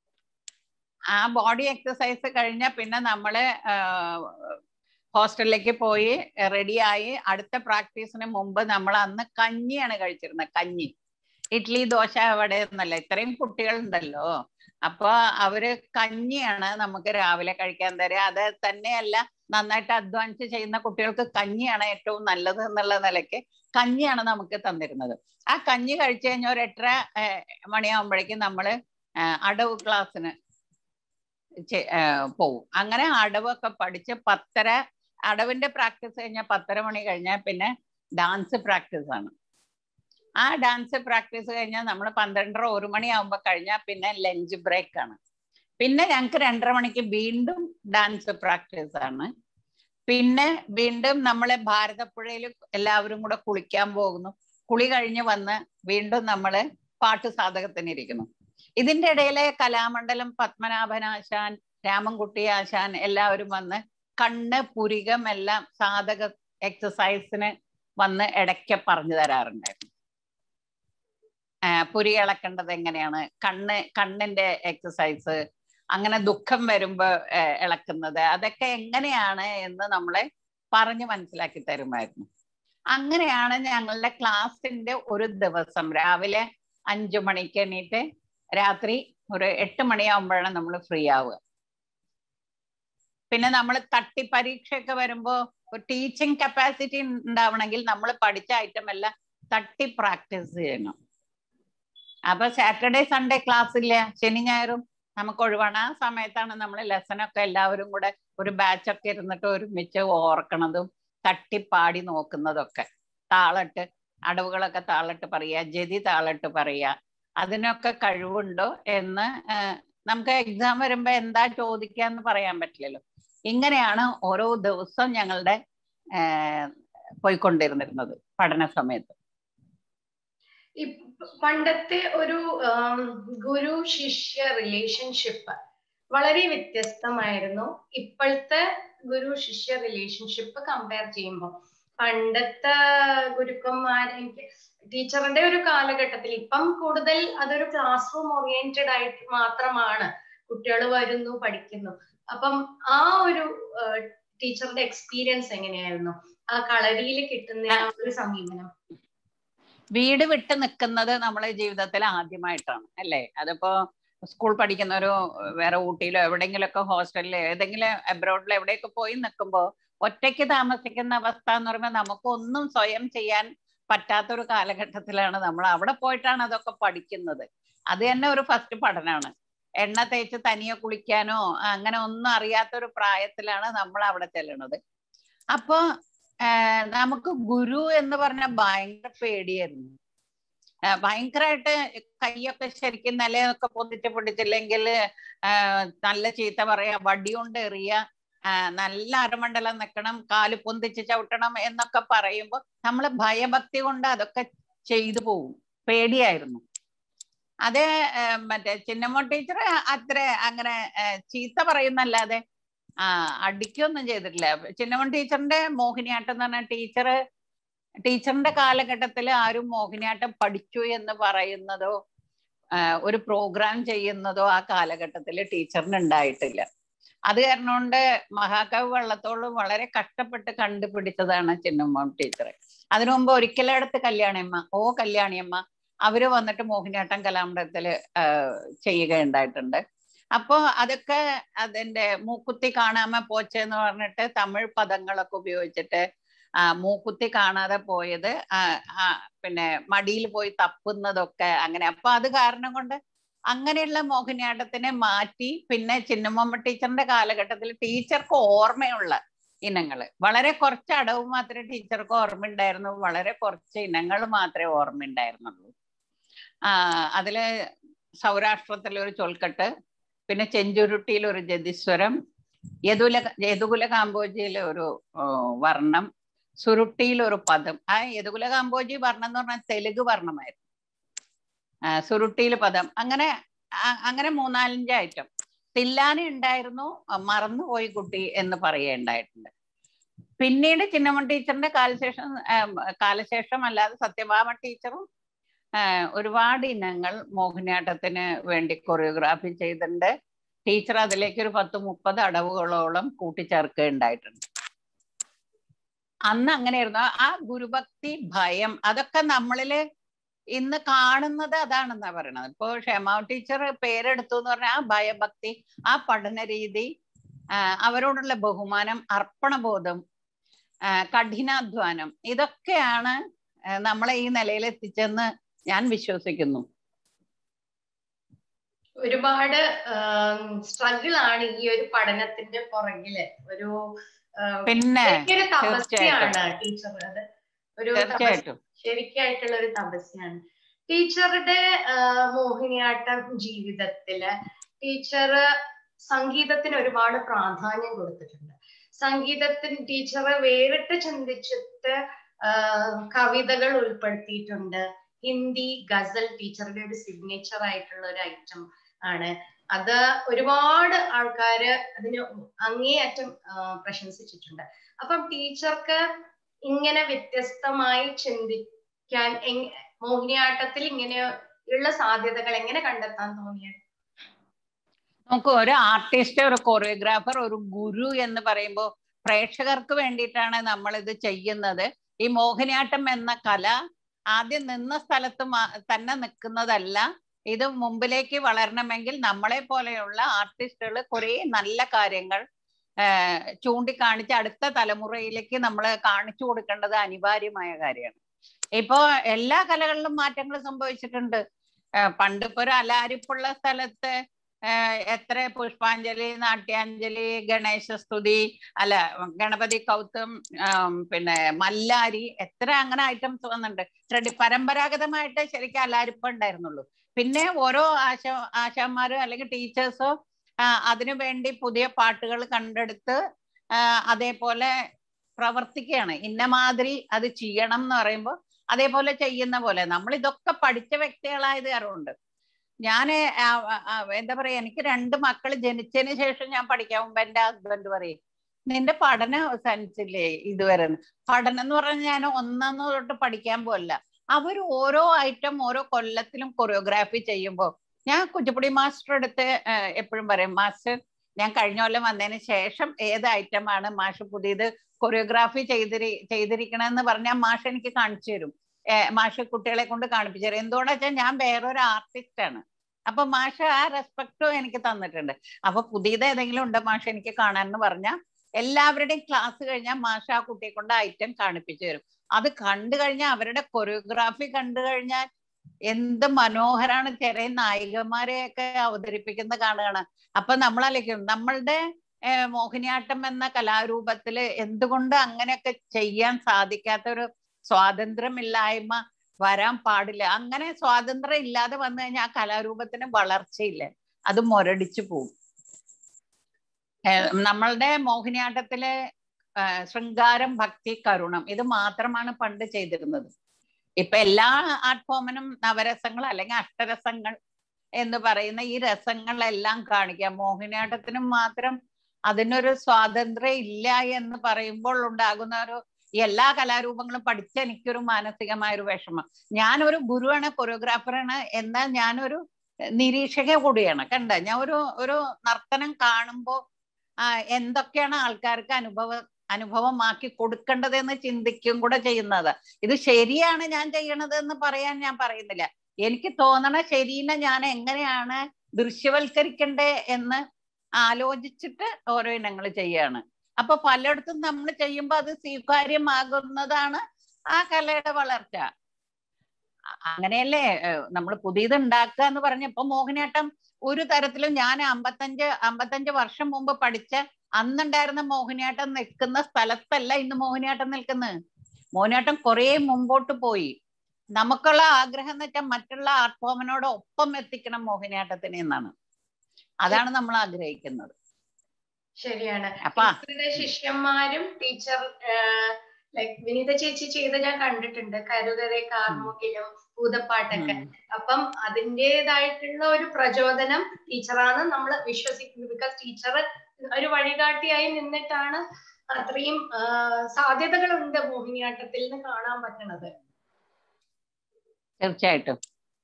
B: ആ ബോഡി എക്സസൈസ് കഴിഞ്ഞ പിന്നെ നമ്മള് ഹോസ്റ്റലിലേക്ക് പോയി റെഡിയായി അടുത്ത പ്രാക്ടീസിന് മുമ്പ് നമ്മൾ അന്ന് കഞ്ഞിയാണ് കഴിച്ചിരുന്നത് കഞ്ഞി ഇഡ്ലി ദോശ അവിടെ ഒന്നല്ല ഇത്രയും കുട്ടികളുണ്ടല്ലോ അപ്പൊ അവര് കഞ്ഞിയാണ് നമുക്ക് രാവിലെ കഴിക്കാൻ തരിക അത് തന്നെയല്ല നന്നായിട്ട് അധ്വാനിച്ച് ചെയ്യുന്ന കുട്ടികൾക്ക് കഞ്ഞിയാണ് ഏറ്റവും നല്ലത് എന്നുള്ള നിലയ്ക്ക് കഞ്ഞിയാണ് നമുക്ക് തന്നിരുന്നത് ആ കഞ്ഞി കഴിച്ചു കഴിഞ്ഞ ഒരു എട്ടര ഏഹ്, മണിയാകുമ്പോഴേക്കും നമ്മള് ഏഹ്, അടവ് ക്ലാസ്സിന് ചെ- ഏഹ്, പോവും അങ്ങനെ അടവൊക്കെ പഠിച്ച് പത്തര അടവിന്റെ പ്രാക്ടീസ് കഴിഞ്ഞാൽ പത്തര മണി കഴിഞ്ഞാൽ പിന്നെ ഡാൻസ് പ്രാക്ടീസ് ആണ് ആ ഡാൻസ് പ്രാക്ടീസ് കഴിഞ്ഞാൽ നമ്മൾ പന്ത്രണ്ടര ഒരു മണിയാകുമ്പോൾ കഴിഞ്ഞാൽ പിന്നെ ലഞ്ച് ബ്രേക്ക് ആണ് പിന്നെ ഞങ്ങൾക്ക് രണ്ടര മണിക്ക് വീണ്ടും ഡാൻസ് പ്രാക്ടീസ് ആണ് പിന്നെ വീണ്ടും നമ്മളെ ഭാരതപ്പുഴയിൽ എല്ലാവരും കൂടെ കുളിക്കാൻ പോകുന്നു കുളി കഴിഞ്ഞ് വന്ന് വീണ്ടും നമ്മള് പാട്ട് സാധകത്തിന് ഇരിക്കുന്നു ഇതിന്റെ ഇടയിലെ കലാമണ്ഡലം പത്മനാഭനാശാൻ രാമൻകുട്ടി ആശാൻ എല്ലാവരും വന്ന് കണ്ണ് പുരികം എല്ലാം സാധക എക്സസൈസിന് വന്ന് ഇടയ്ക്ക് പറഞ്ഞു തരാറുണ്ടായിരുന്നു ആ, പുരി ഇളക്കേണ്ടത് എങ്ങനെയാണ് കണ്ണ് കണ്ണിന്റെ എക്സസൈസ് അങ്ങനെ ദുഃഖം വരുമ്പോ ഏ, ഇളക്കുന്നത് അതൊക്കെ എങ്ങനെയാണ് എന്ന് നമ്മളെ പറഞ്ഞു മനസ്സിലാക്കി തരുമായിരുന്നു അങ്ങനെയാണ് ഞങ്ങളുടെ ക്ലാസ്സിന്റെ ഒരു ദിവസം രാവിലെ അഞ്ചു മണിക്ക് എണീറ്റ് രാത്രി ഒരു എട്ട് മണിയാകുമ്പോഴാണ് നമ്മൾ ഫ്രീ ആവുക പിന്നെ നമ്മൾ തട്ടി പരീക്ഷയൊക്കെ വരുമ്പോ ടീച്ചിങ് കപ്പാസിറ്റി ഉണ്ടാവണമെങ്കിൽ നമ്മൾ പഠിച്ച ഐറ്റം എല്ലാം തട്ടി പ്രാക്ടീസ് ചെയ്യണം അപ്പൊ സാറ്റർഡേ സൺഡേ ക്ലാസ് ഇല്ല ശനി ഞായറും നമുക്ക് ഒഴിവാണ് ആ സമയത്താണ് നമ്മൾ ലെസനൊക്കെ എല്ലാവരും കൂടെ ഒരു ബാച്ചൊക്കെ ഇരുന്നിട്ട് ഒരുമിച്ച് ഓർക്കണതും തട്ടിപ്പാടി നോക്കുന്നതൊക്കെ താളിട്ട് അടവുകളൊക്കെ താളിട്ട് പറയുക ജതി താളിട്ട് പറയുക അതിനൊക്കെ കഴിവുണ്ടോ എന്ന് ആ, നമുക്ക് എക്സാം വരുമ്പോ എന്താ ചോദിക്കാന്ന് പറയാൻ പറ്റില്ലല്ലോ ഇങ്ങനെയാണ് ഓരോ ദിവസം ഞങ്ങളുടെ ആ, പോയിക്കൊണ്ടിരുന്നിരുന്നത് പഠന സമയത്ത്
A: ഈ പണ്ടത്തെ ഒരു ആം, ഗുരു ശിഷ്യ റിലേഷൻഷിപ്പ് വളരെ വ്യത്യസ്തമായിരുന്നു ഇപ്പോഴത്തെ ഗുരു ശിഷ്യ റിലേഷൻഷിപ്പ് കമ്പയർ ചെയ്യുമ്പോൾ പണ്ടത്തെ ഗുരുക്കന്മാർ എനിക്ക് ടീച്ചറിന്റെ ഒരു കാലഘട്ടത്തിൽ ഇപ്പം കൂടുതൽ അതൊരു ക്ലാസ് റൂം ഓറിയന്റഡ് ആയിട്ട് മാത്രമാണ് കുട്ടികൾ വരുന്നു പഠിക്കുന്നു അപ്പം ആ ഒരു ടീച്ചറുടെ എക്സ്പീരിയൻസ് എങ്ങനെയായിരുന്നു ആ കളരിയിൽ കിട്ടുന്ന ആ ഒരു സമീപനം
B: വീട് വിട്ട് നിൽക്കുന്നത് നമ്മളെ ജീവിതത്തിൽ ആദ്യമായിട്ടാണ് അല്ലേ അതിപ്പോ സ്കൂൾ പഠിക്കുന്നവരോ വേറെ ഊട്ടിയിലോ എവിടെയെങ്കിലുമൊക്കെ ഹോസ്റ്റലിലോ ഏതെങ്കിലും അബ്രോഡിലോ എവിടെയൊക്കെ പോയി നിൽക്കുമ്പോൾ ഒറ്റയ്ക്ക് താമസിക്കുന്ന അവസ്ഥ എന്ന് പറയുമ്പോൾ നമുക്കൊന്നും സ്വയം ചെയ്യാൻ പറ്റാത്തൊരു കാലഘട്ടത്തിലാണ് നമ്മൾ അവിടെ പോയിട്ടാണ് അതൊക്കെ പഠിക്കുന്നത് അത് തന്നെ ഒരു ഫസ്റ്റ് പഠനമാണ് എണ്ണ തേച്ച് തനിയെ കുളിക്കാനോ അങ്ങനെ ഒന്നും അറിയാത്തൊരു പ്രായത്തിലാണ് നമ്മൾ അവിടെ ചെല്ലണത് അപ്പൊ ആഹ് നമുക്ക് ഗുരു എന്ന് പറഞ്ഞ ഭയങ്കര പേടിയായിരുന്നു ആഹ് ഭയങ്കരമായിട്ട് കൈയൊക്കെ ശരിക്കും നിലയൊക്കെ പൊന്തിച്ച് പിടിച്ചില്ലെങ്കിൽ നല്ല ചീത്ത പറയാ വടി കൊണ്ട് എറിയ ആഹ് നല്ല അരമണ്ഡലം നിൽക്കണം കാല് പൊന്തിച്ച് ചവിട്ടണം എന്നൊക്കെ പറയുമ്പോൾ നമ്മൾ ഭയഭക്തി കൊണ്ട് അതൊക്കെ ചെയ്തു പോകും പേടിയായിരുന്നു അത് ആഹ് മറ്റേ ചിന്നമ്മ ടീച്ചർ അത്ര അങ്ങനെ ആഹ് ചീത്ത പറയുന്നല്ലാതെ ആ അടിക്കൊന്നും ചെയ്തിട്ടില്ല ചിന്നമൺ ടീച്ചറിന്റെ മോഹിനിയാട്ടം എന്ന് പറഞ്ഞാൽ ടീച്ചർ ടീച്ചറിന്റെ കാലഘട്ടത്തിൽ ആരും മോഹിനിയാട്ടം പഠിച്ചു എന്ന് പറയുന്നതോ ആ, ഒരു പ്രോഗ്രാം ചെയ്യുന്നതോ ആ കാലഘട്ടത്തിൽ ടീച്ചറിന് ഉണ്ടായിട്ടില്ല അത് കാരണം കൊണ്ട് മഹാകവി വള്ളത്തോളും വളരെ കഷ്ടപ്പെട്ട് കണ്ടുപിടിച്ചതാണ് ചിന്നമ്മ ടീച്ചർ അതിനു മുമ്പ് ഒരിക്കലടുത്ത് കല്യാണിയമ്മ ഓ കല്യാണിയമ്മ അവര് വന്നിട്ട് മോഹിനിയാട്ടം കലാമണ്ഡലത്തില് ആ, ചെയ്യുകയുണ്ടായിട്ടുണ്ട് അപ്പോ അതൊക്കെ അതിന്റെ മൂക്കുത്തി കാണാമ പോച്ചെന്ന് പറഞ്ഞിട്ട് തമിഴ് പദങ്ങളൊക്കെ ഉപയോഗിച്ചിട്ട് ആ മൂക്കുത്തി കാണാതെ പോയത് ആ, ആ, പിന്നെ മടിയിൽ പോയി തപ്പുന്നതൊക്കെ അങ്ങനെ അപ്പൊ അത് കാരണം കൊണ്ട് അങ്ങനെയുള്ള മോഹിനിയാട്ടത്തിനെ മാറ്റി പിന്നെ ചിന്നമ്മ ടീച്ചറിന്റെ കാലഘട്ടത്തിൽ ടീച്ചർക്ക് ഓർമ്മയുള്ള ഇനങ്ങള് വളരെ കുറച്ച് അടവ് മാത്രമേ ടീച്ചർക്ക് ഓർമ്മയുണ്ടായിരുന്നു വളരെ കുറച്ച് ഇനങ്ങൾ മാത്രമേ ഓർമ്മയുണ്ടായിരുന്നുള്ളൂ ആ അതില് സൗരാഷ്ട്രത്തിലെ ഒരു ചൊൽക്കെട്ട് പിന്നെ ചെഞ്ചുരുട്ടിയിൽ ഒരു ജതിസ്വരം യദുല യദുകുല കാമ്പോജിയിലെ ഒരു ആ, വർണ്ണം സുരുട്ടിയിൽ ഒരു പദം ആ യദുകുല കാമ്പോജി വർണ്ണം എന്ന് പറഞ്ഞാൽ തെലുങ്ക് വർണ്ണമായിരുന്നു ആ, സുരുട്ടിയിൽ പദം അങ്ങനെ ആ- അങ്ങനെ മൂന്നാലഞ്ച് ഐറ്റം തില്ലാനി ഉണ്ടായിരുന്നു ആ, മറന്നുപോയി കുട്ടി എന്ന് പറയുകയുണ്ടായിട്ടുണ്ട് പിന്നീട് ചിന്നമ്മ ടീച്ചറിന്റെ കാലശേഷം ആ, കാലശേഷം അല്ലാതെ സത്യഭാമ ടീച്ചറും ആ, ഒരുപാട് ഇനങ്ങൾ മോഹിനിയാട്ടത്തിന് വേണ്ടി കൊറിയോഗ്രാഫി ചെയ്തിട്ടുണ്ട് ടീച്ചർ അതിലേക്ക് ഒരു പത്ത് മുപ്പത് അടവുകളോളം കൂട്ടിച്ചേർക്കുകയുണ്ടായിട്ടുണ്ട് അന്ന് അങ്ങനെയായിരുന്നു ആ- ആ ഗുരുഭക്തി ഭയം അതൊക്കെ നമ്മളില് ഇന്ന് കാണുന്നത് അതാണെന്നാ പറയണത് ഇപ്പൊ ക്ഷമ ടീച്ചർ പേരെടുത്തു എന്ന് പറഞ്ഞാൽ ആ ഭയഭക്തി ആ പഠന രീതി ആ, അവരോടുള്ള ബഹുമാനം അർപ്പണബോധം ആ, കഠിനാധ്വാനം ഇതൊക്കെയാണ് ആ, നമ്മളെ ഈ നിലയിൽ എത്തിച്ചെന്ന് ഞാൻ വിശ്വസിക്കുന്നു
A: ഒരുപാട് സ്ട്രഗിൾ ആണ് ഈ ഒരു പഠനത്തിന്റെ പുറകില് ഒരു ആം,
B: പിന്നെ
A: ശരിക്കൊരു തപസ്യാണ് ടീച്ചർ അത് ഒരു തപസ്
B: തീർച്ചയായിട്ടും
A: ശരിക്കായിട്ടുള്ള ഒരു തപസ്യാണ് ടീച്ചറുടെ ആ, മോഹിനിയാട്ടം ജീവിതത്തില് ടീച്ചർ സംഗീതത്തിന് ഒരുപാട് പ്രാധാന്യം കൊടുത്തിട്ടുണ്ട് സംഗീതത്തിന് ടീച്ചർ വേറിട്ട് ചിന്തിച്ചിട്ട് ആ, കവിതകൾ ഉൾപ്പെടുത്തിയിട്ടുണ്ട് ഹിന്ദി ഗസൽ ടീച്ചറുടെ ഒരു സിഗ്നേച്ചർ ആയിട്ടുള്ള ഒരു ഐറ്റം ആണ് അത് ഒരുപാട് ആൾക്കാര് അതിന് അങ്ങേയറ്റം ആ, പ്രശംസിച്ചിട്ടുണ്ട് അപ്പം ടീച്ചർക്ക് ഇങ്ങനെ വ്യത്യസ്തമായി ചിന്തിക്കാൻ എങ്- മോഹിനിയാട്ടത്തിൽ ഇങ്ങനെ ഉള്ള സാധ്യതകൾ എങ്ങനെ കണ്ടെത്താൻ തോന്നിയത്
B: നമുക്ക് ഒരു ആർട്ടിസ്റ്റ് ഒരു കൊറിയോഗ്രാഫർ ഒരു ഗുരു എന്ന് പറയുമ്പോൾ പ്രേക്ഷകർക്ക് വേണ്ടിയിട്ടാണ് നമ്മൾ ഇത് ചെയ്യുന്നത് ഈ മോഹിനിയാട്ടം എന്ന കല ആദ്യം നിന്ന സ്ഥലത്ത് മാ- തന്നെ നിൽക്കുന്നതല്ല ഇത് മുമ്പിലേക്ക് വളരണമെങ്കിൽ നമ്മളെ പോലെയുള്ള ആർട്ടിസ്റ്റുകൾ കുറെ നല്ല കാര്യങ്ങൾ ആഹ് ചൂണ്ടിക്കാണിച്ച് അടുത്ത തലമുറയിലേക്ക് നമ്മൾ കാണിച്ചു കൊടുക്കേണ്ടത് അനിവാര്യമായ കാര്യമാണ് ഇപ്പോ എല്ലാ കലകളിലും മാറ്റങ്ങൾ സംഭവിച്ചിട്ടുണ്ട് ആഹ് പണ്ട് ഇപ്പൊ ഒരു അലാരിപ്പുള്ള സ്ഥലത്ത് ആഹ് എത്ര പുഷ്പാഞ്ജലി നാട്യാഞ്ജലി ഗണേശസ്തുതി അല്ല ഗണപതി കൗത്തും ആം, പിന്നെ മല്ലാരി എത്ര അങ്ങനെ ഐറ്റംസ് വന്നിട്ടുണ്ട് ട്രഡി പരമ്പരാഗതമായിട്ട് ശരിക്കും അലാരിപ്പ ഉണ്ടായിരുന്നുള്ളൂ പിന്നെ ഓരോ ആശ ആശാന്മാരോ അല്ലെങ്കിൽ ടീച്ചേഴ്സോ അതിനു വേണ്ടി പുതിയ പാട്ടുകൾ കണ്ടെടുത്ത് ആ, അതേപോലെ പ്രവർത്തിക്കുകയാണ് ഇന്ന മാതിരി അത് ചെയ്യണം എന്ന് പറയുമ്പോൾ അതേപോലെ ചെയ്യുന്ന പോലെ നമ്മൾ ഇതൊക്കെ പഠിച്ച വ്യക്തികളായത് കാരണമുണ്ട് ഞാന് ആ, ആ, എന്താ പറയാ എനിക്ക് രണ്ട് മക്കൾ ജനിച്ചതിന് ശേഷം ഞാൻ പഠിക്കാൻ മുമ്പ് എന്റെ ഹസ്ബൻഡ് പറയും നിന്റെ പഠനം അവസാനിച്ചില്ലേ ഇതുവരെ പഠനം എന്ന് പറഞ്ഞാൽ ഞാൻ ഒന്നാന്ന് തൊട്ട് പഠിക്കാൻ പോലല്ല അവർ ഓരോ ഐറ്റം ഓരോ കൊല്ലത്തിലും കൊറിയോഗ്രാഫി ചെയ്യുമ്പോൾ ഞാൻ കുച്ചിപ്പുടി മാസ്റ്റർ അടുത്ത് എപ്പോഴും പറയും മാസ്റ്റർ ഞാൻ കഴിഞ്ഞ കൊല്ലം വന്നതിന് ശേഷം ഏത് ഐറ്റമാണ് മാഷ് പുതിയത് കൊറിയോഗ്രാഫി ചെയ്തിരി ചെയ്തിരിക്കണമെന്ന് പറഞ്ഞാൽ മാഷ് എനിക്ക് കാണിച്ചു തരും ഏർ മാഷ് കുട്ടികളെ കൊണ്ട് കാണിപ്പിച്ചു തരും എന്തുകൊണ്ടാ വെച്ചാൽ ഞാൻ വേറൊരു ആർട്ടിസ്റ്റ് ആണ് അപ്പൊ മാഷ് ആ റെസ്പെക്റ്റും എനിക്ക് തന്നിട്ടുണ്ട് അപ്പൊ പുതിയത് ഏതെങ്കിലും ഉണ്ടോ മാഷ് എനിക്ക് കാണാൻ പറഞ്ഞാൽ എല്ലാവരുടെയും ക്ലാസ് കഴിഞ്ഞാൽ മാഷ് ആ കുട്ടിയെ കൊണ്ട് ഐറ്റം കാണിപ്പിച്ചു തരും അത് കണ്ടു കഴിഞ്ഞാൽ അവരുടെ കൊറിയോഗ്രാഫി കണ്ടു കഴിഞ്ഞാൽ എന്ത് മനോഹരാണ് ചെറിയ നായികമാരെയൊക്കെ അവതരിപ്പിക്കുന്ന കാണുകയാണ് അപ്പൊ നമ്മളാലേക്കും നമ്മളുടെ ഏർ മോഹിനിയാട്ടം എന്ന കലാരൂപത്തില് എന്തുകൊണ്ട് അങ്ങനെയൊക്കെ ചെയ്യാൻ സാധിക്കാത്ത ഒരു സ്വാതന്ത്ര്യമില്ലായ്മ വരാൻ പാടില്ല അങ്ങനെ സ്വാതന്ത്ര്യം ഇല്ലാതെ വന്നു കഴിഞ്ഞാൽ ആ കലാരൂപത്തിന് വളർച്ചയില്ല അത് മുരടിച്ചു പോകും ഏർ നമ്മളുടെ മോഹിനിയാട്ടത്തിലെ ആ, ശൃംഗാരം ഭക്തി കരുണം ഇത് മാത്രമാണ് പണ്ട് ചെയ്തിരുന്നത് ഇപ്പൊ എല്ലാ ആർട്ട് ഫോമിനും നവരസങ്ങൾ അല്ലെങ്കിൽ അഷ്ടരസങ്ങൾ എന്ന് പറയുന്ന ഈ രസങ്ങളെല്ലാം കാണിക്കാം മോഹിനിയാട്ടത്തിനും മാത്രം അതിനൊരു സ്വാതന്ത്ര്യം ഇല്ല എന്ന് പറയുമ്പോൾ ഉണ്ടാകുന്ന ഒരു എല്ലാ കലാരൂപങ്ങളും പഠിച്ച എനിക്കൊരു മാനസികമായ ഒരു വിഷമം ഞാനൊരു ഗുരുവാണ് കൊറിയോഗ്രാഫറാണ് എന്നാൽ ഞാനൊരു നിരീക്ഷക കൂടിയാണ് കണ്ട ഞാൻ ഒരു ഒരു നർത്തനം കാണുമ്പോൾ ആ എന്തൊക്കെയാണ് ആൾക്കാർക്ക് അനുഭവ അനുഭവമാക്കി കൊടുക്കേണ്ടതെന്ന് ചിന്തിക്കും കൂടെ ചെയ്യുന്നത് ഇത് ശരിയാണ് ഞാൻ ചെയ്യണത് എന്ന് പറയാൻ ഞാൻ പറയുന്നില്ല എനിക്ക് തോന്നണ ശരീനെ ഞാൻ എങ്ങനെയാണ് ദൃശ്യവൽക്കരിക്കണ്ടേ എന്ന് ആലോചിച്ചിട്ട് ഓരോ ഇനങ്ങൾ ചെയ്യാണ് അപ്പൊ പലയിടത്തും നമ്മൾ ചെയ്യുമ്പോൾ അത് സ്വീകാര്യമാകുന്നതാണ് ആ കലയുടെ വളർച്ച അങ്ങനെയല്ലേ നമ്മൾ പുതിയത് ഉണ്ടാക്കുക എന്ന് പറഞ്ഞപ്പോ മോഹിനിയാട്ടം ഒരു തരത്തിലും ഞാൻ അമ്പത്തഞ്ച് അമ്പത്തഞ്ച് വർഷം മുമ്പ് പഠിച്ച അന്നുണ്ടായിരുന്ന മോഹിനിയാട്ടം നിൽക്കുന്ന സ്ഥലത്തല്ല ഇന്ന് മോഹിനിയാട്ടം നിൽക്കുന്നത് മോഹിനിയാട്ടം കുറെ മുമ്പോട്ട് പോയി നമുക്കുള്ള ആഗ്രഹം എന്ന് വെച്ചാൽ മറ്റുള്ള ആർട്ട് ഫോമിനോട് ഒപ്പം എത്തിക്കണം മോഹിനിയാട്ടത്തിന് എന്നാണ് അതാണ് നമ്മൾ ആഗ്രഹിക്കുന്നത്
A: ശരിയാണ്
B: അപ്പൊ
A: ടീച്ചറുടെ ശിഷ്യന്മാരും ടീച്ചർ ലൈക് വിനീത ചേച്ചി ചെയ്ത് ഞാൻ കണ്ടിട്ടുണ്ട് കരുതരെ കാർമുകിലും ഭൂതപ്പാട്ടൊക്കെ അപ്പം അതിൻ്റെതായിട്ടുള്ള ഒരു പ്രചോദനം ടീച്ചറാണ് നമ്മൾ വിശ്വസിക്കുന്നത് ബിക്കോസ് ടീച്ചർ ഒരു വഴികാട്ടിയായി നിന്നിട്ടാണ് അത്രയും സാധ്യതകളുണ്ട് മോഹിനിയാട്ടത്തിൽ നിന്ന് കാണാൻ പറ്റണത്
B: തീർച്ചയായിട്ടും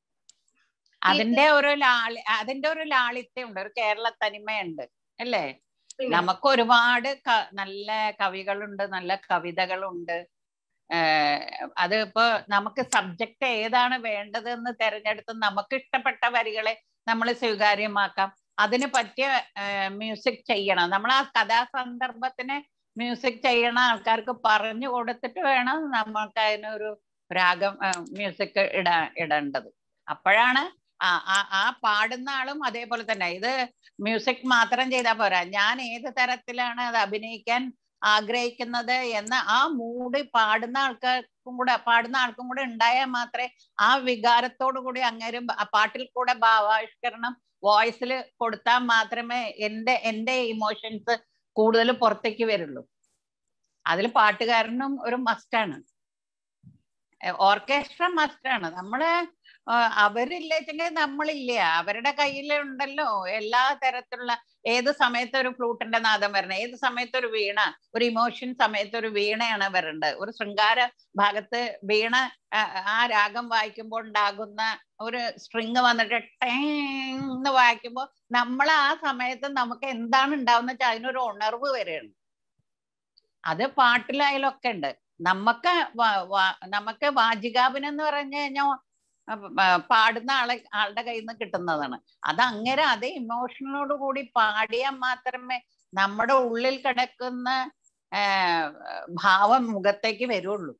B: അതിന്റെ ഒരു ലാളി അതിന്റെ ഒരു ലാളിത്യമുണ്ട് ഒരു കേരള തനിമയുണ്ട് അല്ലേ നമുക്ക് ഒരുപാട് നല്ല കവികളുണ്ട് നല്ല കവിതകളുണ്ട് അത് ഇപ്പൊ നമുക്ക് സബ്ജക്റ്റ് ഏതാണ് വേണ്ടത് എന്ന് തെരഞ്ഞെടുത്ത് നമുക്ക് ഇഷ്ടപ്പെട്ട വരികളെ നമ്മൾ സ്വീകാര്യമാക്കാം അതിന് പറ്റിയ മ്യൂസിക് ചെയ്യണം നമ്മൾ ആ കഥാസന്ദർഭത്തിന് മ്യൂസിക് ചെയ്യണ ആൾക്കാർക്ക് പറഞ്ഞു കൊടുത്തിട്ട് വേണം നമ്മൾക്ക് അതിനൊരു രാഗം മ്യൂസിക് ഇടാ ഇടേണ്ടത് അപ്പോഴാണ് ആ ആ പാടുന്ന ആളും അതേപോലെ തന്നെ ഇത് മ്യൂസിക് മാത്രം ചെയ്താൽ പോരാ ഞാൻ ഏത് തരത്തിലാണ് അത് അഭിനയിക്കാൻ ആഗ്രഹിക്കുന്നത് എന്ന് ആ മൂഡ് പാടുന്ന ആൾക്കാർക്കും കൂടെ പാടുന്ന ആൾക്കും കൂടെ ഉണ്ടായാൽ മാത്രമേ ആ വികാരത്തോടു കൂടി അങ്ങേരും പാട്ടിൽ കൂടെ ഭാവാവിഷ്കരണം വോയിസിൽ കൊടുത്താൽ മാത്രമേ എൻ്റെ എൻ്റെ ഇമോഷൻസ് കൂടുതൽ പുറത്തേക്ക് വരുള്ളൂ അതിൽ പാട്ടുകാരനും ഒരു മസ്റ്റാണ് ഓർക്കസ്ട്ര മസ്റ്റാണ് നമ്മള് അവരില്ലെങ്കിൽ നമ്മളില്ല അവരുടെ കയ്യിലുണ്ടല്ലോ എല്ലാ തരത്തിലുള്ള ഏത് സമയത്ത് ഒരു ഫ്ലൂട്ടിന്റെ നാദം വരണം ഏത് സമയത്ത് ഒരു വീണ ഒരു ഇമോഷൻ സമയത്ത് ഒരു വീണയാണ് വരേണ്ടത് ഒരു ശൃംഗാര ഭാഗത്ത് വീണ ആ രാഗം വായിക്കുമ്പോൾ ഉണ്ടാകുന്ന ഒരു സ്ട്രിങ് വന്നിട്ട് ടേന്ന് വായിക്കുമ്പോൾ നമ്മൾ ആ സമയത്ത് നമുക്ക് എന്താണ് ഉണ്ടാവുന്ന വെച്ചാൽ അതിനൊരു ഉണർവ് വരെയാണ് അത് പാട്ടിലായാലും ഒക്കെ ഉണ്ട് നമുക്ക് നമുക്ക് വാചികാഭിനം എന്ന് പറഞ്ഞു കഴിഞ്ഞാൽ പാടുന്ന ആളെ ആളുടെ കയ്യിൽ നിന്ന് കിട്ടുന്നതാണ് അത് അങ്ങനെ അതേ ഇമോഷനോട് കൂടി പാടിയാൽ മാത്രമേ നമ്മുടെ ഉള്ളിൽ കിടക്കുന്ന ഭാവം മുഖത്തേക്ക് വരുള്ളൂ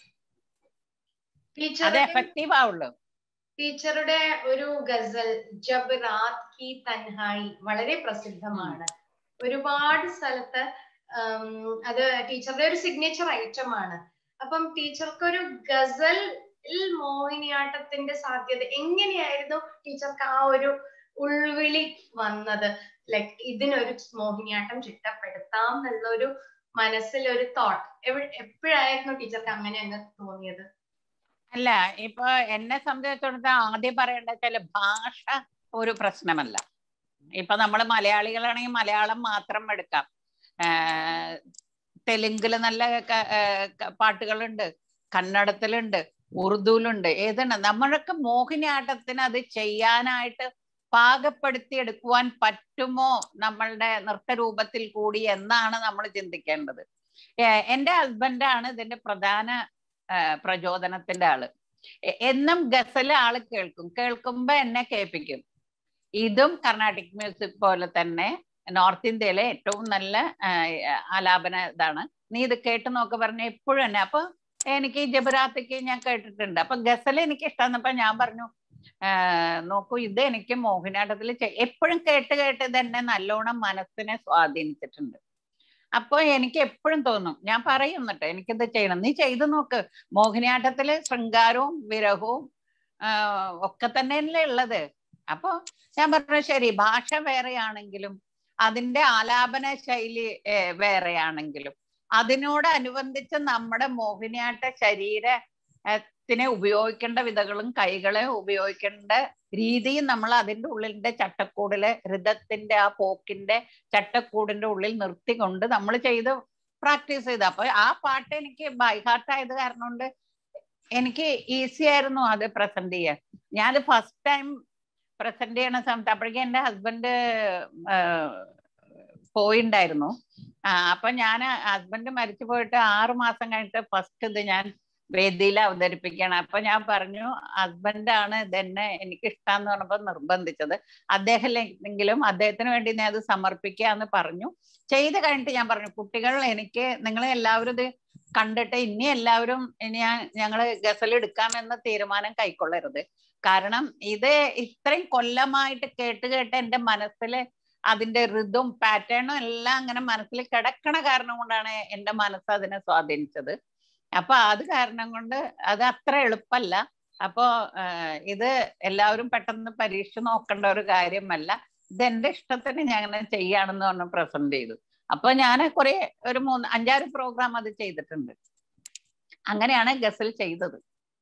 B: അത് എഫക്റ്റീവ് ആവുള്ളൂ
A: ടീച്ചറുടെ ഒരു ഗസൽ ജബ് റാത്ത് കി തൻഹായി വളരെ പ്രസിദ്ധമാണ് ഒരുപാട് സ്ഥലത്ത് അത് ടീച്ചറുടെ ഒരു സിഗ്നേച്ചർ ഐറ്റം ആണ് അപ്പം ടീച്ചർക്ക് ഒരു ഗസൽ മോഹിനിയാട്ടത്തിന്റെ സാധ്യത എങ്ങനെയായിരുന്നു ടീച്ചർക്ക് ആ ഒരു ഉൾവിളി വന്നത് ലൈക് ഇതിനൊരു മോഹിനിയാട്ടം ചിട്ടപ്പെടുത്താം എന്നുള്ള ഒരു മനസ്സിൽ ഒരു തോട്ട് എപ്പോഴായിരുന്നു ടീച്ചർക്ക് അങ്ങനെ അങ്ങ് തോന്നിയത്
B: അല്ല ഇപ്പൊ എന്നെ സംബന്ധിച്ചിടത്തോളം ആദ്യം പറയേണ്ട വെച്ചാല് ഭാഷ ഒരു പ്രശ്നമല്ല ഇപ്പൊ നമ്മൾ മലയാളികളാണെങ്കിൽ മലയാളം മാത്രം എടുക്കാം തെലുങ്കില് നല്ല പാട്ടുകളുണ്ട് കന്നഡത്തിലുണ്ട് ഉറുദുവിലുണ്ട് ഏതാണ് നമ്മളൊക്കെ മോഹിനിയാട്ടത്തിന് അത് ചെയ്യാനായിട്ട് പാകപ്പെടുത്തി എടുക്കുവാൻ പറ്റുമോ നമ്മളുടെ നൃത്തരൂപത്തിൽ കൂടി എന്നാണ് നമ്മൾ ചിന്തിക്കേണ്ടത് എൻ്റെ ഹസ്ബൻഡാണ് ഇതിന്റെ പ്രധാന പ്രചോദനത്തിന്റെ ആള് എന്നും ഗസല് ആള് കേൾക്കും കേൾക്കുമ്പോ എന്നെ കേൾപ്പിക്കും ഇതും കർണാട്ടിക് മ്യൂസിക് പോലെ തന്നെ നോർത്ത് ഇന്ത്യയിലെ ഏറ്റവും നല്ല ആലാപന ഇതാണ് നീ ഇത് കേട്ട് നോക്ക പറഞ്ഞ എപ്പോഴും തന്നെ അപ്പൊ എനിക്ക് ജബറാത്തേക്ക് ഞാൻ കേട്ടിട്ടുണ്ട് അപ്പൊ ഗസൽ എനിക്ക് ഇഷ്ടമെന്നപ്പോ ഞാൻ പറഞ്ഞു നോക്കൂ ഇത് എനിക്ക് മോഹിനിയാട്ടത്തിൽ എപ്പോഴും കേട്ട് കേട്ട് തന്നെ നല്ലോണം മനസ്സിനെ സ്വാധീനിച്ചിട്ടുണ്ട് അപ്പൊ എനിക്ക് എപ്പോഴും തോന്നും ഞാൻ പറയും എന്നിട്ട് എനിക്കിത് ചെയ്യണം നീ ചെയ്തു നോക്ക് മോഹിനിയാട്ടത്തില് ശൃംഗാരവും വിരഹവും ഒക്കെ തന്നെയല്ലേ ഉള്ളത് അപ്പൊ ഞാൻ പറഞ്ഞു ശരി ഭാഷ വേറെയാണെങ്കിലും അതിന്റെ ആലാപന ശൈലി വേറെയാണെങ്കിലും അതിനോടനുബന്ധിച്ച് നമ്മുടെ മോഹിനിയാട്ട ശരീര ത്തിനെ ഉപയോഗിക്കേണ്ട വിധങ്ങളും കൈകളെ ഉപയോഗിക്കേണ്ട രീതിയും നമ്മൾ അതിന്റെ ഉള്ളിന്റെ ചട്ടക്കൂടിലെ ഋതത്തിന്റെ ആ പോക്കിന്റെ ചട്ടക്കൂടിന്റെ ഉള്ളിൽ നിർത്തിക്കൊണ്ട് നമ്മൾ ചെയ്ത് പ്രാക്ടീസ് ചെയ്ത് അപ്പൊ ആ പാട്ട് എനിക്ക് ബൈ ഹാർട്ട് ആയത് കാരണം കൊണ്ട് എനിക്ക് ഈസി ആയിരുന്നു അത് പ്രസന്റ് ചെയ്യാൻ ഞാൻ ഫസ്റ്റ് ടൈം പ്രസന്റ് ചെയ്യണ സമയത്ത് അപ്പോഴേക്കും എന്റെ ഹസ്ബൻഡ് പോയിണ്ടായിരുന്നു ആ അപ്പൊ ഞാൻ ഹസ്ബൻഡ് മരിച്ചു പോയിട്ട് ആറു മാസം കഴിഞ്ഞിട്ട് ഫസ്റ്റ് ഇത് ഞാൻ വേദിയിൽ അവതരിപ്പിക്കണം അപ്പൊ ഞാൻ പറഞ്ഞു ഹസ്ബൻഡാണ് ഇതെന്നെ എനിക്ക് ഇഷ്ടാന്ന് പറഞ്ഞപ്പോ നിർബന്ധിച്ചത് അദ്ദേഹമെങ്കിലും അദ്ദേഹത്തിന് വേണ്ടി ഞാൻ അത് സമർപ്പിക്കാന്ന് പറഞ്ഞു ചെയ്ത് കഴിഞ്ഞിട്ട് ഞാൻ പറഞ്ഞു കുട്ടികൾ എനിക്ക് നിങ്ങൾ എല്ലാവരും ഇത് കണ്ടിട്ട് ഇനി എല്ലാവരും ഇനി ഞാൻ ഞങ്ങള് ഗസൽ എടുക്കാമെന്ന തീരുമാനം കൈക്കൊള്ളരുത് കാരണം ഇത് ഇത്രയും കൊല്ലമായിട്ട് കേട്ട് കേട്ട് എന്റെ മനസ്സിൽ അതിന്റെ ഋതും പാറ്റേണും എല്ലാം അങ്ങനെ മനസ്സിൽ കിടക്കണ കാരണം കൊണ്ടാണ് എന്റെ മനസ്സ് അതിനെ സ്വാധീനിച്ചത് അപ്പൊ അത് കാരണം കൊണ്ട് അത് അത്ര എളുപ്പല്ല അപ്പോ ഇത് എല്ലാവരും പെട്ടെന്ന് പരീക്ഷ നോക്കേണ്ട ഒരു കാര്യമല്ല ഇത് എന്റെ ഇഷ്ടത്തിന് ഞാൻ അങ്ങനെ ചെയ്യാണെന്ന് പറഞ്ഞ് പ്രസന്റ് ചെയ്തു അപ്പൊ ഞാൻ കുറെ ഒരു മൂന്ന് അഞ്ചാറ് പ്രോഗ്രാം അത് ചെയ്തിട്ടുണ്ട് അങ്ങനെയാണ് ഗസൽ ചെയ്തത്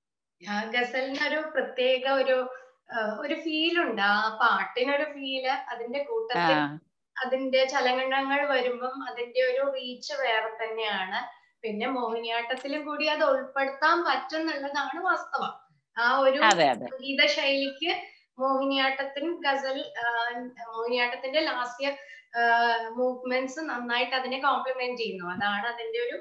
A: ഗസലിന് ഒരു പ്രത്യേക ഒരു ഒരു ഫീൽ ഉണ്ട് ആ പാട്ടിനൊരു ഫീല് അതിന്റെ കൂട്ടത്തിൽ അതിന്റെ ചലനങ്ങൾ വരുമ്പം അതിന്റെ ഒരു റീച്ച് വേറെ തന്നെയാണ് പിന്നെ മോഹിനിയാട്ടത്തിലും കൂടി അത് ഉൾപ്പെടുത്താൻ പറ്റുന്നുള്ളതാണ് വാസ്തവം ആ ഒരു സംഗീത ശൈലിക്ക് മോഹിനിയാട്ടത്തിന് ഗസൽ മോഹിനിയാട്ടത്തിന്റെ ലാസ്യ മൂവ്മെന്റ്സ് നന്നായിട്ട് അതിനെ കോംപ്ലിമെന്റ് ചെയ്യുന്നു അതാണ് അതിന്റെ ഒരു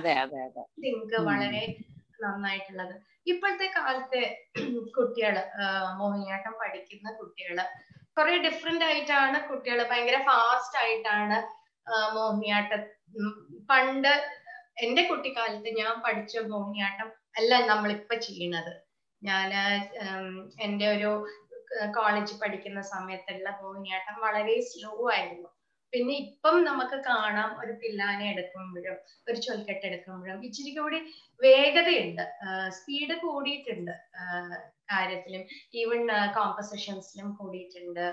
A: തിങ്ക് വളരെ നന്നായിട്ടുള്ളത് ഇപ്പോഴത്തെ കാലത്തെ കുട്ടികള് മോഹിനിയാട്ടം പഠിക്കുന്ന കുട്ടികള് കുറെ ഡിഫറെന്റ് ആയിട്ടാണ് കുട്ടികൾ ഭയങ്കര ഫാസ്റ്റ് ആയിട്ടാണ് മോഹിനിയാട്ടം പണ്ട് എന്റെ കുട്ടിക്കാലത്ത് ഞാൻ പഠിച്ച മോഹിനിയാട്ടം അല്ല നമ്മളിപ്പൊ ചെയ്യണത് ഞാൻ എൻ്റെ ഒരു കോളേജിൽ പഠിക്കുന്ന സമയത്തുള്ള മോഹിനിയാട്ടം വളരെ സ്ലോ ആയിരുന്നു പിന്നെ ഇപ്പം നമുക്ക് കാണാം ഒരു തില്ലാനെ എടുക്കുമ്പോഴും ഒരു ചൊൽക്കെട്ട് എടുക്കുമ്പോഴും ഇച്ചിരി കൂടി വേഗതയുണ്ട് സ്പീഡ് കൂടിയിട്ടുണ്ട് കാര്യത്തിലും ഈവൻ കോമ്പസിഷൻസിലും കൂടിയിട്ടുണ്ട്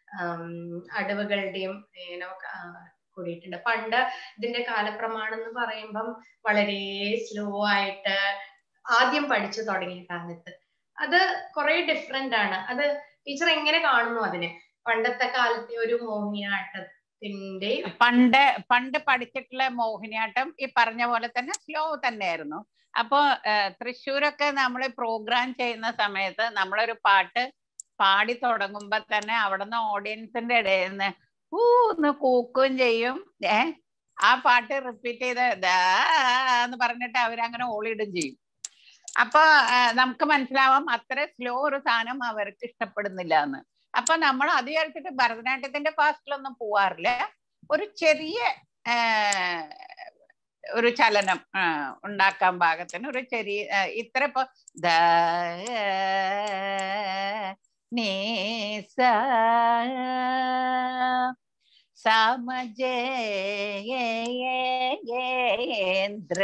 A: അടവുകളുടെയും കൂടിയിട്ടുണ്ട് പണ്ട് ഇതിന്റെ കാലപ്രമാണം എന്ന് പറയുമ്പം വളരെ സ്ലോ ആയിട്ട് ആദ്യം പഠിച്ചു തുടങ്ങിയ കാലത്ത് അത് കുറെ ഡിഫറെന്റ് ആണ് അത് ടീച്ചർ എങ്ങനെ കാണുന്നു അതിനെ പണ്ടത്തെ കാലത്തെ ഒരു മോഹിനിയാട്ടത്തിന്റെ
B: പണ്ട് പണ്ട് പഠിച്ചിട്ടുള്ള മോഹിനിയാട്ടം ഈ പറഞ്ഞ പോലെ തന്നെ സ്ലോ തന്നെയായിരുന്നു അപ്പോ തൃശ്ശൂരൊക്കെ നമ്മൾ പ്രോഗ്രാം ചെയ്യുന്ന സമയത്ത് നമ്മളൊരു പാട്ട് പാടി തുടങ്ങുമ്പോ തന്നെ അവിടുന്ന് ഓഡിയൻസിന്റെ ഇടയിൽ നിന്ന് ഊന്ന് കൂക്കുകയും ചെയ്യും ഏ ആ പാട്ട് റിപ്പീറ്റ് ചെയ്ത് എന്ന് പറഞ്ഞിട്ട് അവരങ്ങനെ ഓളിയിടും ചെയ്യും അപ്പൊ നമുക്ക് മനസ്സിലാവാം അത്ര സ്ലോ ഒരു സാധനം അവർക്ക് ഇഷ്ടപ്പെടുന്നില്ല എന്ന് അപ്പൊ നമ്മൾ അത് വിചാരിച്ചിട്ട് ഭരതനാട്യത്തിന്റെ ഫാസ്റ്റിലൊന്നും പോവാറില്ല ഒരു ചെറിയ ഒരു ചലനം ഉണ്ടാക്കാൻ പാകത്തിന് ഒരു ചെറിയ ഇത്ര ഇപ്പൊ ദ നീസ സമജേന്ദ്ര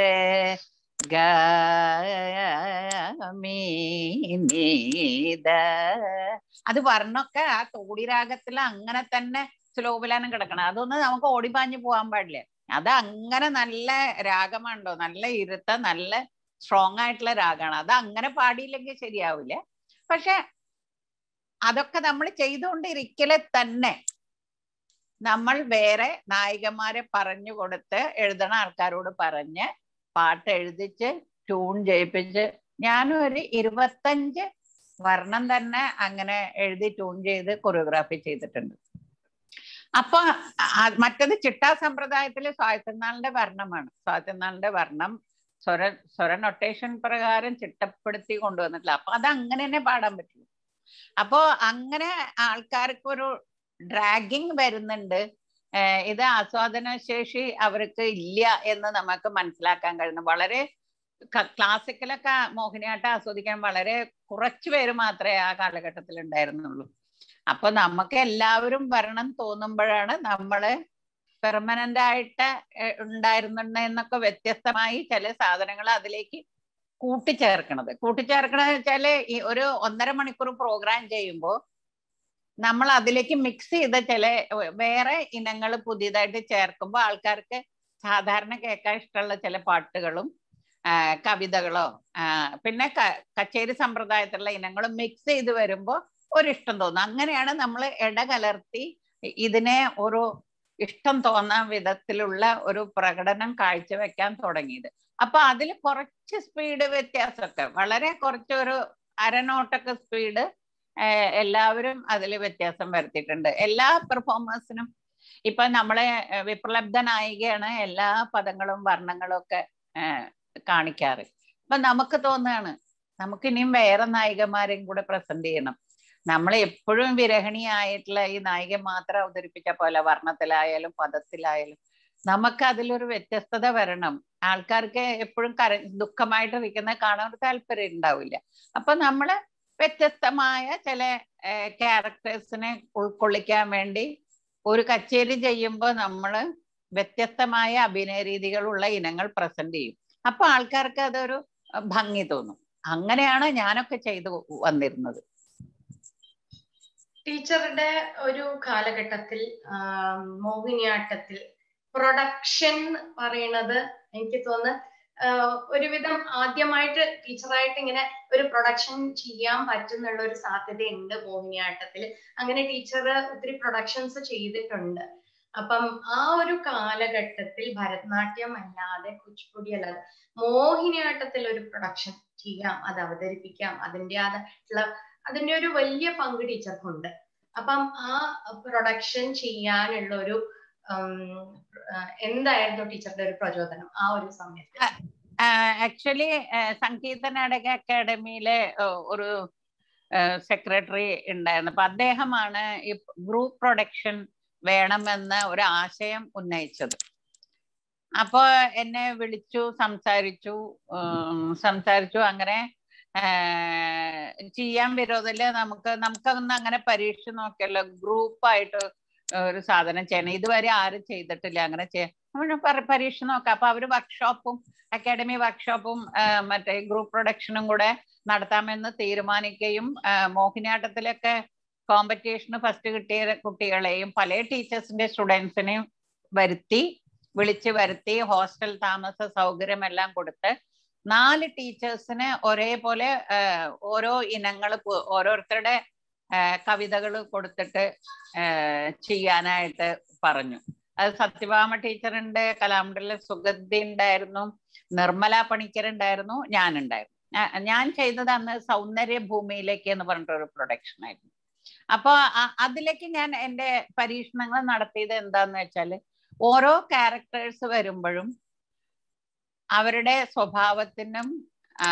B: ഗമീനീത അത് വർണ്ണൊക്കെ ആ തോടി രാഗത്തിൽ അങ്ങനെ തന്നെ സ്ലോപിലാനം കിടക്കണം അതൊന്നും നമുക്ക് ഓടിപ്പാഞ്ഞു പോകാൻ പാടില്ല അത് അങ്ങനെ നല്ല രാഗമാണല്ലോ നല്ല ഇരുത്ത നല്ല സ്ട്രോങ് ആയിട്ടുള്ള രാഗമാണ് അത് അങ്ങനെ പാടിയില്ലെങ്കിൽ ശരിയാവില്ല പക്ഷെ അതൊക്കെ നമ്മൾ ചെയ്തുകൊണ്ടിരിക്കലെ തന്നെ നമ്മൾ വേറെ നായികമാരെ പറഞ്ഞു കൊടുത്ത് എഴുതണ ആൾക്കാരോട് പറഞ്ഞ് പാട്ട് എഴുതിച്ച് ട്യൂൺ ചെയ്യിപ്പിച്ച് ഞാനും ഒരു ഇരുപത്തഞ്ച് വർണ്ണം തന്നെ അങ്ങനെ എഴുതി ട്യൂൺ ചെയ്ത് കൊറിയോഗ്രാഫി ചെയ്തിട്ടുണ്ട് അപ്പൊ മറ്റത് ചിട്ടാ സമ്പ്രദായത്തില് സ്വായത്തനാളിന്റെ വർണ്ണമാണ് സ്വായത്തനാളിന്റെ വർണ്ണം സ്വര സ്വര നൊട്ടേഷൻ പ്രകാരം ചിട്ടപ്പെടുത്തി കൊണ്ടുവന്നിട്ടില്ല അപ്പൊ അത് അങ്ങനെ തന്നെ പാടാൻ പറ്റുള്ളൂ അപ്പോ അങ്ങനെ ആൾക്കാർക്ക് ഒരു ഡ്രാഗിങ് വരുന്നുണ്ട് ഇത് ആസ്വാദന ശേഷി അവർക്ക് ഇല്ല എന്ന് നമുക്ക് മനസ്സിലാക്കാൻ കഴിയുന്നു വളരെ ക്ലാസിക്കലൊക്കെ മോഹിനിയാട്ടം ആസ്വദിക്കാൻ വളരെ കുറച്ചു പേര് മാത്രമേ ആ കാലഘട്ടത്തിൽ ഉണ്ടായിരുന്നുള്ളൂ അപ്പൊ നമുക്ക് എല്ലാവരും വരണം തോന്നുമ്പോഴാണ് നമ്മള് പെർമനന്റ് ആയിട്ട് ഉണ്ടായിരുന്നെന്നൊക്കെ വ്യത്യസ്തമായി ചില സാധനങ്ങൾ അതിലേക്ക് കൂട്ടിച്ചേർക്കണത് കൂട്ടിച്ചേർക്കണത് വെച്ചാല് ഈ ഒരു ഒന്നര മണിക്കൂർ പ്രോഗ്രാം ചെയ്യുമ്പോൾ നമ്മൾ അതിലേക്ക് മിക്സ് ചെയ്ത ചില വേറെ ഇനങ്ങൾ പുതിയതായിട്ട് ചേർക്കുമ്പോൾ ആൾക്കാർക്ക് സാധാരണ കേൾക്കാൻ ഇഷ്ടമുള്ള ചില പാട്ടുകളും ആ, കവിതകളോ ആ, പിന്നെ ക- കച്ചേരി സമ്പ്രദായത്തിലുള്ള ഇനങ്ങളും മിക്സ് ചെയ്ത് വരുമ്പോൾ ഒരിഷ്ടം തോന്നും അങ്ങനെയാണ് നമ്മൾ ഇടകലർത്തി ഇതിനെ ഒരു ഇഷ്ടം തോന്നാൻ വിധത്തിലുള്ള ഒരു പ്രകടനം കാഴ്ചവെക്കാൻ തുടങ്ങിയത് അപ്പൊ അതിൽ കുറച്ച് സ്പീഡ് വ്യത്യാസമൊക്കെ വളരെ കുറച്ചൊരു അരനോട്ടൊക്കെ സ്പീഡ് എല്ലാവരും അതിൽ വ്യത്യാസം വരുത്തിയിട്ടുണ്ട് എല്ലാ പെർഫോമേഴ്സിനും ഇപ്പൊ നമ്മളെ ഏഹ്, വിപ്ലബ്ധ നായികയാണ് എല്ലാ പദങ്ങളും വർണ്ണങ്ങളും ഒക്കെ ഏഹ്, കാണിക്കാറ് അപ്പൊ നമുക്ക് തോന്നുകയാണ് നമുക്ക് ഇനിയും വേറെ നായികമാരെയും കൂടെ പ്രസന്റ് ചെയ്യണം നമ്മൾ എപ്പോഴും വിരഹിണിയായിട്ടുള്ള ഈ നായിക മാത്രം അവതരിപ്പിച്ച പോലെ വർണ്ണത്തിലായാലും പദത്തിലായാലും നമുക്ക് അതിലൊരു വ്യത്യസ്തത വരണം ആൾക്കാർക്ക് എപ്പോഴും കര ദുഃഖമായിട്ടിരിക്കുന്ന കാണാൻ ഒരു താല്പര്യം ഉണ്ടാവില്ല അപ്പൊ നമ്മള് വ്യത്യസ്തമായ ചില ക്യാരക്ടേഴ്സിനെ ഉൾക്കൊള്ളിക്കാൻ വേണ്ടി ഒരു കച്ചേരി ചെയ്യുമ്പോൾ നമ്മൾ വ്യത്യസ്തമായ അഭിനയ രീതികളുള്ള ഇനങ്ങൾ പ്രസന്റ് ചെയ്യും അപ്പൊ ആൾക്കാർക്ക് അതൊരു അഹ് ഭംഗി തോന്നും അങ്ങനെയാണ് ഞാനൊക്കെ ചെയ്തു വന്നിരുന്നത്
A: ടീച്ചറുടെ ഒരു കാലഘട്ടത്തിൽ ആ, മോഹിനിയാട്ടത്തിൽ പ്രൊഡക്ഷൻ പറയണത് എനിക്ക് തോന്നുന്നു ആ, ഒരുവിധം ആദ്യമായിട്ട് ടീച്ചറായിട്ട് ഇങ്ങനെ ഒരു പ്രൊഡക്ഷൻ ചെയ്യാൻ പറ്റുന്നുള്ള ഒരു സാധ്യതയുണ്ട് മോഹിനിയാട്ടത്തിൽ അങ്ങനെ ടീച്ചർ ഒത്തിരി പ്രൊഡക്ഷൻസ് ചെയ്തിട്ടുണ്ട് അപ്പം ആ ഒരു കാലഘട്ടത്തിൽ ഭരതനാട്യം അല്ലാതെ കുച്ചിപ്പുടി അല്ലാതെ മോഹിനിയാട്ടത്തിൽ ഒരു പ്രൊഡക്ഷൻ ചെയ്യാം അത് അവതരിപ്പിക്കാം അതിൻ്റെ ആയിട്ടുള്ള അതിന്റെ ഒരു വലിയ പങ്ക് ടീച്ചർക്കുണ്ട് അപ്പം ആ പ്രൊഡക്ഷൻ ചെയ്യാനുള്ള ഒരു ഉം, ആ, എന്തായിരുന്നു ടീച്ചറുടെ ഒരു പ്രചോദനം ആ ഒരു സമയത്ത്
B: ആക്ച്വലി സംഗീത നാടക അക്കാദമിയിലെ ഏഹ്, ഒരു സെക്രട്ടറി ഉണ്ടായിരുന്നു അപ്പൊ അദ്ദേഹമാണ് ഈ ഗ്രൂപ്പ് പ്രൊഡക്ഷൻ വേണമെന്ന ഒരു ആശയം ഉന്നയിച്ചത് അപ്പൊ എന്നെ വിളിച്ചു സംസാരിച്ചു ഉം, സംസാരിച്ചു അങ്ങനെ ആഹ്, ചെയ്യാൻ വിരോധമില്ല നമുക്ക് നമുക്കൊന്ന് അങ്ങനെ പരീക്ഷിച്ച് നോക്കിയല്ലോ ഗ്രൂപ്പായിട്ട് ഒരു സാധനം ചെയ്യണം ഇതുവരെ ആരും ചെയ്തിട്ടില്ല അങ്ങനെ ചെയ്യാൻ അവന് പ- പരീക്ഷ നോക്കാം അപ്പൊ അവര് വർക്ക്ഷോപ്പും അക്കാഡമി വർക്ക്ഷോപ്പും മറ്റേ ഗ്രൂപ്പ് പ്രൊഡക്ഷനും കൂടെ നടത്താമെന്ന് തീരുമാനിക്കുകയും ആ, മോഹിനിയാട്ടത്തിലൊക്കെ കോമ്പറ്റീഷന് ഫസ്റ്റ് കിട്ടിയ കുട്ടികളെയും പല ടീച്ചേഴ്സിന്റെ സ്റ്റുഡൻസിനെയും വരുത്തി വിളിച്ചു വരുത്തി ഹോസ്റ്റൽ താമസ സൗകര്യം എല്ലാം കൊടുത്ത് നാല് ടീച്ചേഴ്സിന് ഒരേപോലെ ആ, ഓരോ ഇനങ്ങൾ ഓരോരുത്തരുടെ കവിതകൾ കൊടുത്തിട്ട് ആ, ചെയ്യാനായിട്ട് പറഞ്ഞു അത് സത്യഭാമ ടീച്ചറുണ്ട് കലാമണ്ഡല സുഗന്ധി ഉണ്ടായിരുന്നു നിർമ്മല പണിക്കർ ഉണ്ടായിരുന്നു ഞാനുണ്ടായിരുന്നു ഞാ- ഞാൻ ചെയ്തത് അന്ന് സൗന്ദര്യ ഭൂമിയിലേക്ക് എന്ന് പറഞ്ഞിട്ട് ഒരു പ്രൊഡക്ഷൻ ആയിരുന്നു അപ്പൊ അ- അതിലേക്ക് ഞാൻ എൻ്റെ പരീക്ഷണങ്ങൾ നടത്തിയത് എന്താന്ന് വെച്ചാല് ഓരോ ക്യാരക്ടേഴ്സ് വരുമ്പോഴും അവരുടെ സ്വഭാവത്തിനും ആ,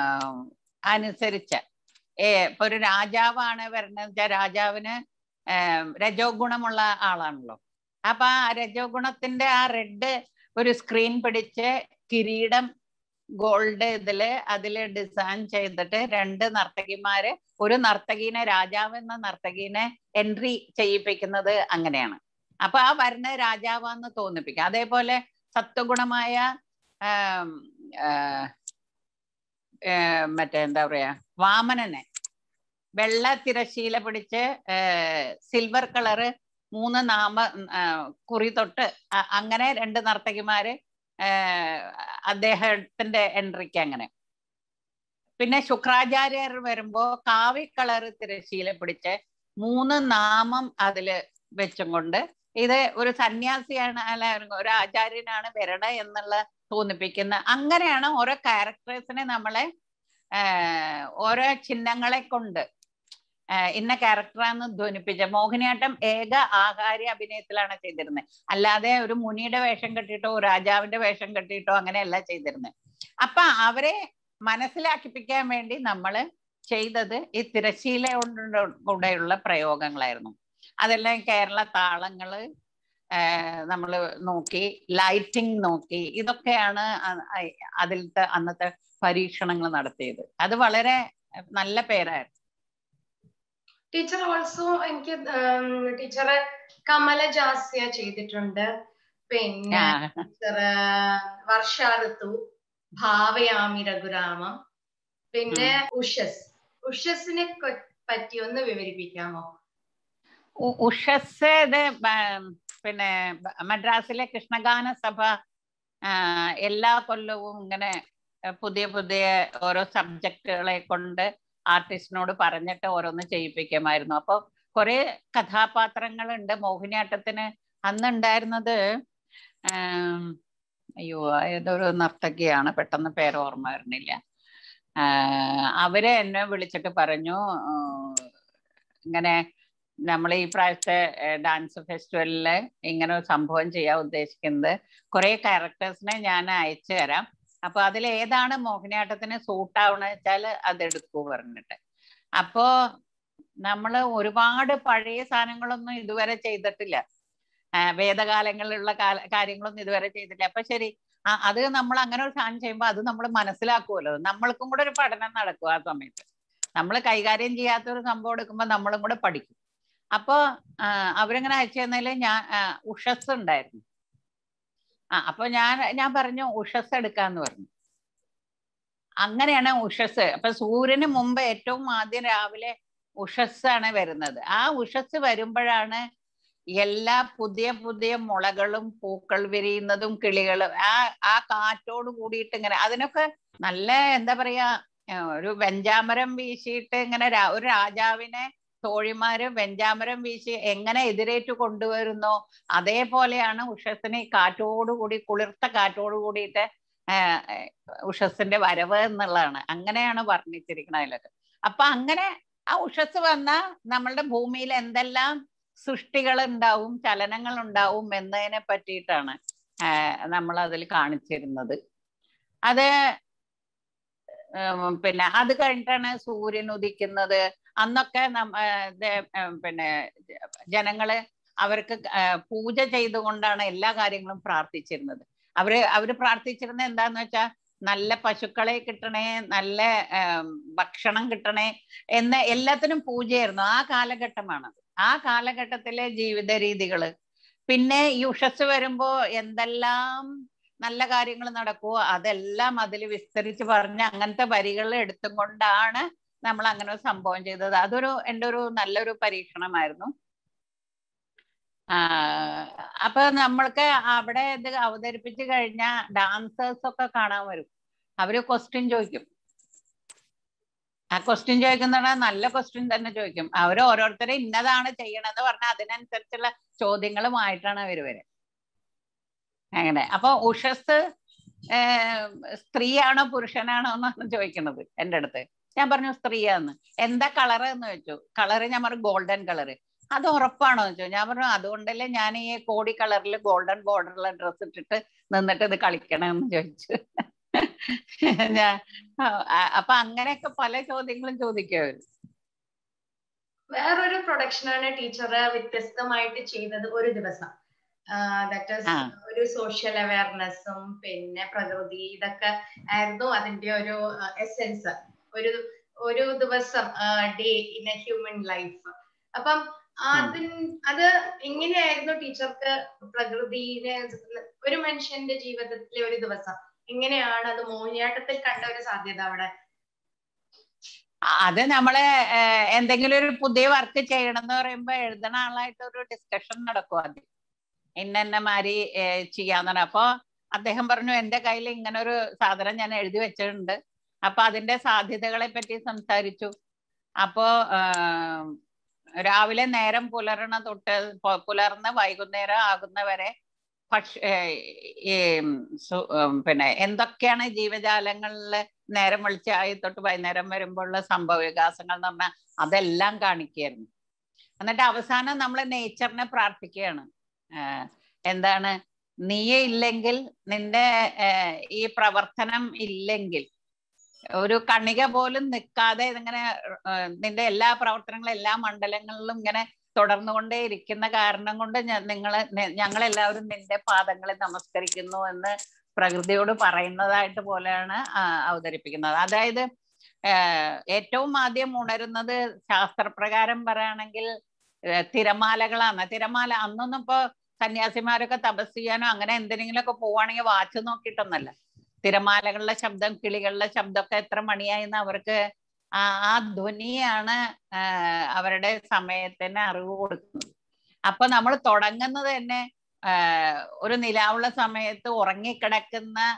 B: അനുസരിച്ച് ഏ ഇപ്പൊ ഒരു രാജാവാണ് വരണമെന്ന് വെച്ചാൽ രാജാവിന് ഏം, രജോ ഗുണമുള്ള ആളാണല്ലോ അപ്പൊ ആ രജോ ഗുണത്തിന്റെ ആ റെഡ് ഒരു സ്ക്രീൻ പിടിച്ച് കിരീടം ഗോൾഡ് ഇതില് അതില് ഡിസൈൻ ചെയ്തിട്ട് രണ്ട് നർത്തകിമാര് ഒരു നർത്തകീനെ രാജാവ് എന്ന നർത്തകീനെ എൻട്രി ചെയ്യിപ്പിക്കുന്നത് അങ്ങനെയാണ് അപ്പൊ ആ വരുന്ന രാജാവാന്ന് തോന്നിപ്പിക്കുക അതേപോലെ സത്വഗുണമായ ആം, ആ, ഏ, മറ്റേ എന്താ പറയാ വാമനനെ വെള്ള തിരശീല പിടിച്ച് സിൽവർ കളറ് മൂന്ന് നാമ ആ, കുറി തൊട്ട് അ- അങ്ങനെ രണ്ട് നർത്തകിമാര് ആ, അദ്ദേഹത്തിന്റെ എൻട്രിക്ക് അങ്ങനെ പിന്നെ ശുക്രാചാര്യർ വരുമ്പോ കാവി കളറ് തിരശീല പിടിച്ച് മൂന്ന് നാമം അതില് വെച്ചും കൊണ്ട് ഇത് ഒരു സന്യാസിയാണ് അല്ല ഒരു ആചാര്യനാണ് വരണ എന്നുള്ള തോന്നിപ്പിക്കുന്ന അങ്ങനെയാണ് ഓരോ ക്യാരക്ടേഴ്സിനെ നമ്മളെ ആഹ് ഓരോ ചിഹ്നങ്ങളെ കൊണ്ട് ആഹ് ഇന്ന ക്യാരക്ടറാന്ന് ധ്വനിപ്പിച്ച മോഹിനിയാട്ടം ഏക ആഹാര്യ അഭിനയത്തിലാണ് ചെയ്തിരുന്നത് അല്ലാതെ ഒരു മുനിയുടെ വേഷം കെട്ടിയിട്ടോ രാജാവിന്റെ വേഷം കെട്ടിയിട്ടോ അങ്ങനെയല്ല ചെയ്തിരുന്നത് അപ്പൊ അവരെ മനസ്സിലാക്കിപ്പിക്കാൻ വേണ്ടി നമ്മൾ ചെയ്തത് ഈ തിരശീല കൊണ്ട് കൂടെയുള്ള പ്രയോഗങ്ങളായിരുന്നു അതെല്ലാം കേരള താളങ്ങള് നമ്മൾ നോക്കി ലൈറ്റിംഗ് നോക്കി ഇതൊക്കെയാണ് അ- അ- അതിലത്തെ അന്നത്തെ പരീക്ഷണങ്ങൾ നടത്തിയത് അത് വളരെ നല്ല പേരായിരുന്നു
A: ടീച്ചർ ഓൾസോ എനിക്ക് ടീച്ചർ കമലജാസ്യ ചെയ്തിട്ടുണ്ട് പിന്നെ
B: ആ,
A: ടീച്ചർ വർഷാഋതു ഭാവയാമി രഘുരാമം പിന്നെ ഉഷസ് ഉഷസിനെ കൊ- പറ്റി ഒന്ന് വിവരിപ്പിക്കാമോ
B: ഉ- ഉഷസ് ഇത് ബ- പിന്നെ ബ- മദ്രാസിലെ കൃഷ്ണഗാന സഭ ആ, എല്ലാ കൊല്ലവും ഇങ്ങനെ പുതിയ പുതിയ ഓരോ സബ്ജക്റ്റുകളെ കൊണ്ട് ആർട്ടിസ്റ്റിനോട് പറഞ്ഞിട്ട് ഓരോന്ന് ചെയ്യിപ്പിക്കുമായിരുന്നു അപ്പൊ കുറെ കഥാപാത്രങ്ങളുണ്ട് മോഹിനിയാട്ടത്തിന് അന്ന് ഉണ്ടായിരുന്നത് ആം, അയ്യോ ഏതൊരു നർത്തകിയാണ് പെട്ടെന്ന് പേര് ഓർമ്മ വരുന്നില്ല ആഹ് അവര് എന്നെ വിളിച്ചിട്ട് പറഞ്ഞു ആഹ് ഇങ്ങനെ നമ്മൾ ഈ പ്രാവശ്യത്തെ ഡാൻസ് ഫെസ്റ്റിവലില് ഇങ്ങനെ ഒരു സംഭവം ചെയ്യാൻ ഉദ്ദേശിക്കുന്നത് കുറെ ക്യാരക്ടേഴ്സിനെ ഞാൻ അയച്ചു തരാം അപ്പൊ അതിൽ ഏതാണ് മോഹിനിയാട്ടത്തിന് സൂട്ട് ആവണ വെച്ചാൽ അതെടുക്കൂ പറഞ്ഞിട്ട് അപ്പോ നമ്മള് ഒരുപാട് പഴയ സാധനങ്ങളൊന്നും ഇതുവരെ ചെയ്തിട്ടില്ല ആ, വേദകാലങ്ങളിലുള്ള കാല കാര്യങ്ങളൊന്നും ഇതുവരെ ചെയ്തിട്ടില്ല അപ്പൊ ശരി ആ, അത് നമ്മൾ അങ്ങനെ ഒരു സാധനം ചെയ്യുമ്പോൾ അത് നമ്മൾ മനസ്സിലാക്കുമല്ലോ നമ്മൾക്കും കൂടെ ഒരു പഠനം നടക്കും ആ സമയത്ത് നമ്മൾ കൈകാര്യം ചെയ്യാത്ത ഒരു സംഭവം എടുക്കുമ്പോൾ നമ്മളും കൂടെ പഠിക്കും അപ്പോ ആ, അവരിങ്ങനെ അയച്ചു തന്നതിൽ ഞാൻ ആ, ഉഷസ് ഉണ്ടായിരുന്നു ആ അപ്പൊ ഞാൻ ഞാൻ പറഞ്ഞു ഉഷസ് എടുക്കാന്ന് പറഞ്ഞു അങ്ങനെയാണ് ഉഷസ് അപ്പൊ സൂര്യന് മുമ്പ് ഏറ്റവും ആദ്യം രാവിലെ ഉഷസ് ആണ് വരുന്നത് ആ ഉഷസ് വരുമ്പോഴാണ് എല്ലാ പുതിയ പുതിയ മുളകളും പൂക്കൾ വിരിയുന്നതും കിളികളും ആ ആ കാറ്റോട് കൂടിയിട്ട് ഇങ്ങനെ അതിനൊക്കെ നല്ല എന്താ പറയാ ആ, ഒരു വെഞ്ചാമരം വീശിയിട്ട് ഇങ്ങനെ രാ- ഒരു രാജാവിനെ തോഴിമാര് വെഞ്ചാമരം വീശി എങ്ങനെ എതിരേറ്റ് കൊണ്ടുവരുന്നോ അതേപോലെയാണ് ഉഷസ്സിന് ഈ കാറ്റോടുകൂടി കുളിർത്ത കാറ്റോട് കൂടിയിട്ട് ആഹ് ഉഷസ്സിന്റെ വരവ് എന്നുള്ളതാണ് അങ്ങനെയാണ് വർണ്ണിച്ചിരിക്കുന്നത് അതിലൊക്കെ അപ്പൊ അങ്ങനെ ആ ഉഷസ് വന്ന നമ്മളുടെ ഭൂമിയിൽ എന്തെല്ലാം സൃഷ്ടികൾ ഉണ്ടാവും ചലനങ്ങൾ ഉണ്ടാവും എന്നതിനെ പറ്റിയിട്ടാണ് നമ്മൾ അതിൽ കാണിച്ചിരുന്നത് അത് ഉം, പിന്നെ അത് കഴിഞ്ഞിട്ടാണ് സൂര്യൻ ഉദിക്കുന്നത് അന്നൊക്കെ നമ്മ ഏർ ഇത് ഏർ പിന്നെ ജനങ്ങള് അവർക്ക് ആ, പൂജ ചെയ്തുകൊണ്ടാണ് എല്ലാ കാര്യങ്ങളും പ്രാർത്ഥിച്ചിരുന്നത് അവര് അവര് പ്രാർത്ഥിച്ചിരുന്നത് എന്താന്ന് വെച്ചാ നല്ല പശുക്കളെ കിട്ടണേ നല്ല ആം, ഭക്ഷണം കിട്ടണേ എന്ന് എല്ലാത്തിനും പൂജയായിരുന്നു ആ കാലഘട്ടമാണത് ആ കാലഘട്ടത്തിലെ ജീവിത രീതികള് പിന്നെ ഈ ഉഷസ് വരുമ്പോ എന്തെല്ലാം നല്ല കാര്യങ്ങൾ നടക്കുവോ അതെല്ലാം അതിൽ വിസ്തരിച്ച് പറഞ്ഞ് അങ്ങനത്തെ വരികൾ എടുത്തും കൊണ്ടാണ് നമ്മൾ അങ്ങനെ ഒരു സംഭവം ചെയ്തത് അതൊരു എൻ്റെ ഒരു നല്ലൊരു പരീക്ഷണമായിരുന്നു ആ അപ്പൊ നമ്മൾക്ക് അവിടെ ഇത് അവതരിപ്പിച്ച് കഴിഞ്ഞാൽ ഡാൻസേഴ്സ് ഒക്കെ കാണാൻ വരും അവര് ക്വസ്റ്റ്യൻ ചോദിക്കും ആ ക്വസ്റ്റ്യൻ ചോദിക്കുന്ന നല്ല ക്വസ്റ്റ്യൻ തന്നെ ചോദിക്കും അവർ ഓരോരുത്തരെ ഇന്നതാണ് ചെയ്യണമെന്ന് പറഞ്ഞാൽ അതിനനുസരിച്ചുള്ള ചോദ്യങ്ങളുമായിട്ടാണ് അവർ വരിക അങ്ങനെ അപ്പൊ ഉഷസ് ഏർ സ്ത്രീയാണോ പുരുഷനാണോ എന്നാണ് ചോദിക്കുന്നത് എൻ്റെ അടുത്ത് ഞാൻ പറഞ്ഞു സ്ത്രീയാന്ന് എന്താ കളർ എന്ന് ചോദിച്ചു കളറ് ഞാൻ പറഞ്ഞു ഗോൾഡൻ കളറ് അത് ഉറപ്പാണോ എന്ന് ചോദിച്ചു ഞാൻ പറഞ്ഞു അതുകൊണ്ടല്ലേ ഞാൻ ഈ കോടി കളറിൽ ഗോൾഡൻ ബോർഡറുള്ള ഡ്രസ്സ് ഇട്ടിട്ട് നിന്നിട്ട് ഇത് കളിക്കണമെന്ന് ചോദിച്ചു ഞാൻ ആ, അപ്പൊ അങ്ങനെയൊക്കെ പല ചോദ്യങ്ങളും ചോദിക്കും അവര്
A: വേറൊരു പ്രൊഡക്ഷനാണ് ടീച്ചർ വ്യത്യസ്തമായിട്ട് ചെയ്തത് ഒരു ദിവസം ദാറ്റ്
B: ആ.
A: ഒരു സോഷ്യൽ അവയർനെസ്സും പിന്നെ പ്രകൃതി ഇതൊക്കെ ആയിരുന്നു അതിന്റെ ഒരു എസെൻസ് ഒരു ഒരു ദിവസം day in a human life അപ്പം അതിൻ അത് എങ്ങനെയായിരുന്നു ടീച്ചർക്ക് പ്രകൃതിയെ ഒരു മനുഷ്യന്റെ ജീവിതത്തിലെ ഒരു ദിവസം എങ്ങനെയാണ് അത് മോഹിനിയാട്ടത്തിൽ കണ്ട ഒരു സാധ്യത അവിടെ
B: അത് നമ്മള് ഏർ എന്തെങ്കിലും ഒരു പുതിയ വർക്ക് ചെയ്യണം എന്ന് പറയുമ്പോ എഴുതണ ആളായിട്ട് ഒരു ഡിസ്കഷൻ നടക്കും ആദ്യം ഇന്ന മാതിരി ഏർ ചെയ്യാന്ന് പറഞ്ഞു അപ്പൊ അദ്ദേഹം പറഞ്ഞു എന്റെ കയ്യിൽ ഇങ്ങനെ ഒരു സാധനം ഞാൻ എഴുതി വെച്ചിട്ടുണ്ട് അപ്പൊ അതിന്റെ സാധ്യതകളെ പറ്റി സംസാരിച്ചു അപ്പോ ആം, രാവിലെ നേരം പുലരണ തൊട്ട് പു- പുലർന്ന് വൈകുന്നേരം ആകുന്നവരെ ഭക്ഷ ഏർ ഈ സു- ഉം, പിന്നെ എന്തൊക്കെയാണ് ജീവജാലങ്ങളില് നേരം വെളിച്ചായി തൊട്ട് വൈകുന്നേരം വരുമ്പോഴുള്ള സംഭവ വികാസങ്ങൾ എന്ന് പറഞ്ഞാൽ അതെല്ലാം കാണിക്കുകയായിരുന്നു എന്നിട്ട് അവസാനം നമ്മൾ നേച്ചറിനെ പ്രാർത്ഥിക്കുകയാണ് ആഹ് എന്താണ് നീയെ ഇല്ലെങ്കിൽ നിന്റെ ആഹ് ഈ പ്രവർത്തനം ഇല്ലെങ്കിൽ ഒരു കണിക പോലും നിൽക്കാതെ ഇതിങ്ങനെ ആഹ് നിന്റെ എല്ലാ പ്രവർത്തനങ്ങളും എല്ലാ മണ്ഡലങ്ങളിലും ഇങ്ങനെ തുടർന്നുകൊണ്ടേ ഇരിക്കുന്ന കാരണം കൊണ്ട് നിങ്ങള് ഞങ്ങളെല്ലാവരും നിന്റെ പാദങ്ങളെ നമസ്കരിക്കുന്നു എന്ന് പ്രകൃതിയോട് പറയുന്നതായിട്ട് പോലെയാണ് ആ, അവതരിപ്പിക്കുന്നത് അതായത് ഏർ ഏറ്റവും ആദ്യം ഉണരുന്നത് ശാസ്ത്രപ്രകാരം പറയുകയാണെങ്കിൽ ഏർ തിരമാലകളാണ് തിരമാല അന്നൊന്നും ഇപ്പൊ സന്യാസിമാരൊക്കെ തപസ് ചെയ്യാനോ അങ്ങനെ എന്തിനെങ്കിലുമൊക്കെ പോവാണെങ്കിൽ വാച്ച് നോക്കിയിട്ടൊന്നല്ല തിരമാലകളുടെ ശബ്ദം കിളികളുടെ ശബ്ദമൊക്കെ എത്ര മണിയായിന്ന് അവർക്ക് ആ ആ ധ്വനിയാണ് ആ, അവരുടെ സമയത്തിന് അറിവ് കൊടുക്കുന്നത് അപ്പൊ നമ്മൾ തുടങ്ങുന്നത് തന്നെ ആ, ഒരു നിലാവുള്ള സമയത്ത് ഉറങ്ങിക്കിടക്കുന്ന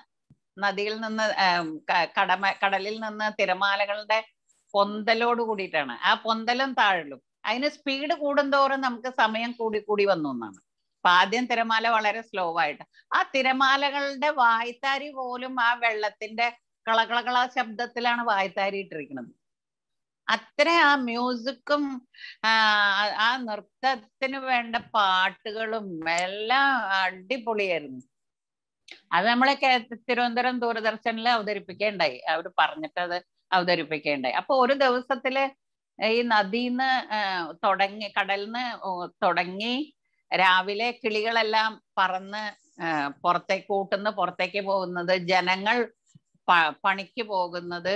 B: നദിയിൽ നിന്ന് ആം, ക- കടമ കടലിൽ നിന്ന് തിരമാലകളുടെ പൊന്തലോട് കൂടിയിട്ടാണ് ആ പൊന്തലും താഴലും അതിന് സ്പീഡ് കൂടുന്തോറും നമുക്ക് സമയം കൂടി കൂടി വന്നു എന്നാണ് അപ്പൊ ആദ്യം തിരമാല വളരെ സ്ലോ ആയിട്ട് ആ തിരമാലകളുടെ വായ്ത്താരി പോലും ആ വെള്ളത്തിന്റെ കളകളകള ശബ്ദത്തിലാണ് വായ്ത്താരി ഇട്ടിരിക്കുന്നത് അത്ര ആ മ്യൂസിക്കും ആ ആ നൃത്തത്തിന് വേണ്ട പാട്ടുകളും എല്ലാം അടിപൊളിയായിരുന്നു അത് നമ്മളെ കേ- തിരുവനന്തപുരം ദൂരദർശനിൽ അവതരിപ്പിക്കേണ്ടായി അവർ പറഞ്ഞിട്ട് അത് അവതരിപ്പിക്കേണ്ടായി അപ്പൊ ഒരു ദിവസത്തില് ഈ നദിന്ന് തുടങ്ങി കടലിന്ന് തുടങ്ങി രാവിലെ കിളികളെല്ലാം പറന്ന് ആ, പുറത്തേക്ക് കൂട്ടുന്ന പുറത്തേക്ക് പോകുന്നത് ജനങ്ങൾ പ- പണിക്ക് പോകുന്നത്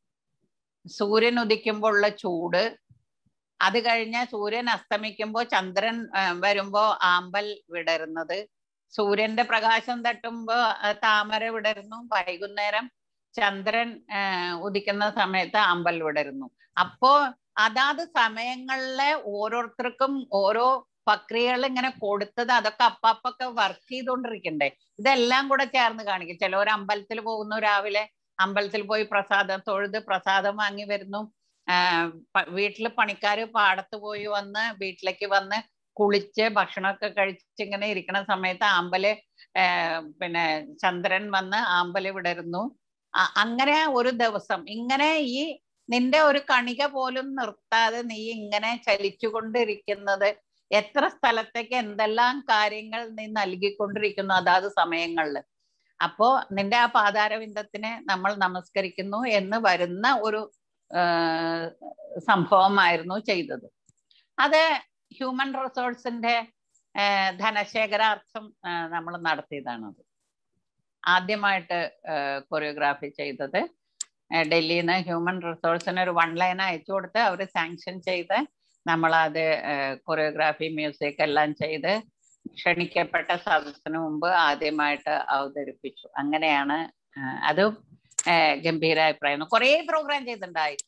B: സൂര്യൻ ഉദിക്കുമ്പോൾ ഉള്ള ചൂട് അത് കഴിഞ്ഞ് സൂര്യൻ അസ്തമിക്കുമ്പോൾ ചന്ദ്രൻ ആ, വരുമ്പോ ആമ്പൽ വിടരുന്നത് സൂര്യന്റെ പ്രകാശം തട്ടുമ്പോ ആ, താമര വിടരുന്നു വൈകുന്നേരം ചന്ദ്രൻ ആ, ഉദിക്കുന്ന സമയത്ത് ആമ്പൽ വിടരുന്നു അപ്പോ അതാത് സമയങ്ങളിലെ ഓരോരുത്തർക്കും ഓരോ പ്രക്രിയകൾ ഇങ്ങനെ കൊടുത്തത് അതൊക്കെ അപ്പാപ്പൊക്കെ വർക്ക് ചെയ്തുകൊണ്ടിരിക്കണ്ടേ ഇതെല്ലാം കൂടെ ചേർന്ന് കാണിക്കും ചിലവർ അമ്പലത്തിൽ പോകുന്നു രാവിലെ അമ്പലത്തിൽ പോയി പ്രസാദം തൊഴുത് പ്രസാദം വാങ്ങി വരുന്നു ആഹ് പ- വീട്ടില് പണിക്കാര് പാടത്ത് പോയി വന്ന് വീട്ടിലേക്ക് വന്ന് കുളിച്ച് ഭക്ഷണമൊക്കെ കഴിച്ച് ഇങ്ങനെ ഇരിക്കുന്ന സമയത്ത് ആമ്പല് ആഹ് പിന്നെ ചന്ദ്രൻ വന്ന് ആമ്പല് വിടരുന്നു അ- അങ്ങനെ ഒരു ദിവസം ഇങ്ങനെ ഈ നിന്റെ ഒരു കണിക പോലും നിർത്താതെ നീ ഇങ്ങനെ ചലിച്ചുകൊണ്ടിരിക്കുന്നത് എത്ര സ്ഥലത്തേക്ക് എന്തെല്ലാം കാര്യങ്ങൾ നീ നൽകിക്കൊണ്ടിരിക്കുന്നു അതാത് സമയങ്ങളിൽ അപ്പോ നിന്റെ ആ പാതാരവിന്ദത്തിനെ നമ്മൾ നമസ്കരിക്കുന്നു എന്ന് വരുന്ന ഒരു ആ, സംഭവമായിരുന്നു ചെയ്തത് അത് ഹ്യൂമൻ റിസോഴ്സിന്റെ ആ, ധനശേഖരാർത്ഥം നമ്മൾ നടത്തിയതാണത് ആദ്യമായിട്ട് കൊറിയോഗ്രാഫി ചെയ്തത് ആ, ഡൽഹിയിൽ നിന്ന് ഹ്യൂമൻ റിസോഴ്സിന് ഒരു വൺ ലൈൻ അയച്ചു കൊടുത്ത് അവർ സാങ്ഷൻ ചെയ്ത് നമ്മളത് കൊറിയോഗ്രാഫി മ്യൂസിക് എല്ലാം ചെയ്ത് ക്ഷണിക്കപ്പെട്ട സദസ്സിന് മുമ്പ് ആദ്യമായിട്ട് അവതരിപ്പിച്ചു അങ്ങനെയാണ് ആ, അതും ആ, ഗംഭീര അഭിപ്രായം കുറേ പ്രോഗ്രാം ചെയ്തിട്ടുണ്ടായി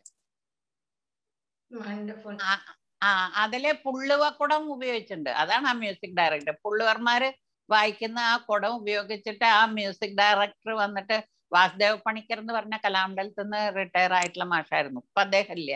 A: വണ്ടർഫുൾ
B: ആ- ആ അതിലെ പുള്ളുവ കുടം ഉപയോഗിച്ചിട്ടുണ്ട് അതാണ് ആ മ്യൂസിക് ഡയറക്ടർ പുള്ളുവർമാര് വായിക്കുന്ന ആ കുടം ഉപയോഗിച്ചിട്ട് ആ മ്യൂസിക് ഡയറക്ടർ വന്നിട്ട് വാസുദേവ് പണിക്കർ എന്ന് പറഞ്ഞ കലാമണ്ഡലത്തിൽ നിന്ന് റിട്ടയർ ആയിട്ടുള്ള മാഷായിരുന്നു ഇപ്പൊ അദ്ദേഹം ഇല്ല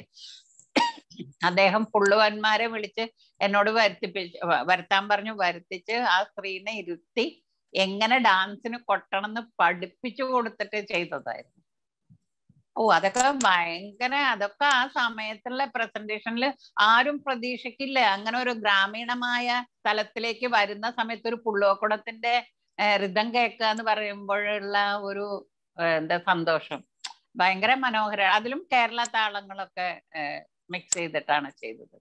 B: അദ്ദേഹം പുള്ളുവന്മാരെ വിളിച്ച് എന്നോട് വരുത്തിപ്പിച്ച് വ- വരുത്താൻ പറഞ്ഞു വരുത്തിച്ച് ആ സ്ത്രീനെ ഇരുത്തി എങ്ങനെ ഡാൻസിന് കൊട്ടണം എന്ന് പഠിപ്പിച്ചു കൊടുത്തിട്ട് ചെയ്തതായിരുന്നു ഓ അതൊക്കെ ഭയങ്കര അതൊക്കെ ആ സമയത്തുള്ള പ്രസന്റേഷനിൽ ആരും പ്രതീക്ഷിക്കില്ല അങ്ങനെ ഒരു ഗ്രാമീണമായ സ്ഥലത്തിലേക്ക് വരുന്ന സമയത്ത് ഒരു പുള്ളുവക്കുടത്തിന്റെ ഋതം കേൾക്കുക എന്ന് പറയുമ്പോഴുള്ള ഒരു ഏഹ്, എന്താ സന്തോഷം ഭയങ്കര മനോഹര അതിലും കേരള താളങ്ങളൊക്കെ മിക്സ് ചെയ്തിട്ടാണ് ചെയ്തത്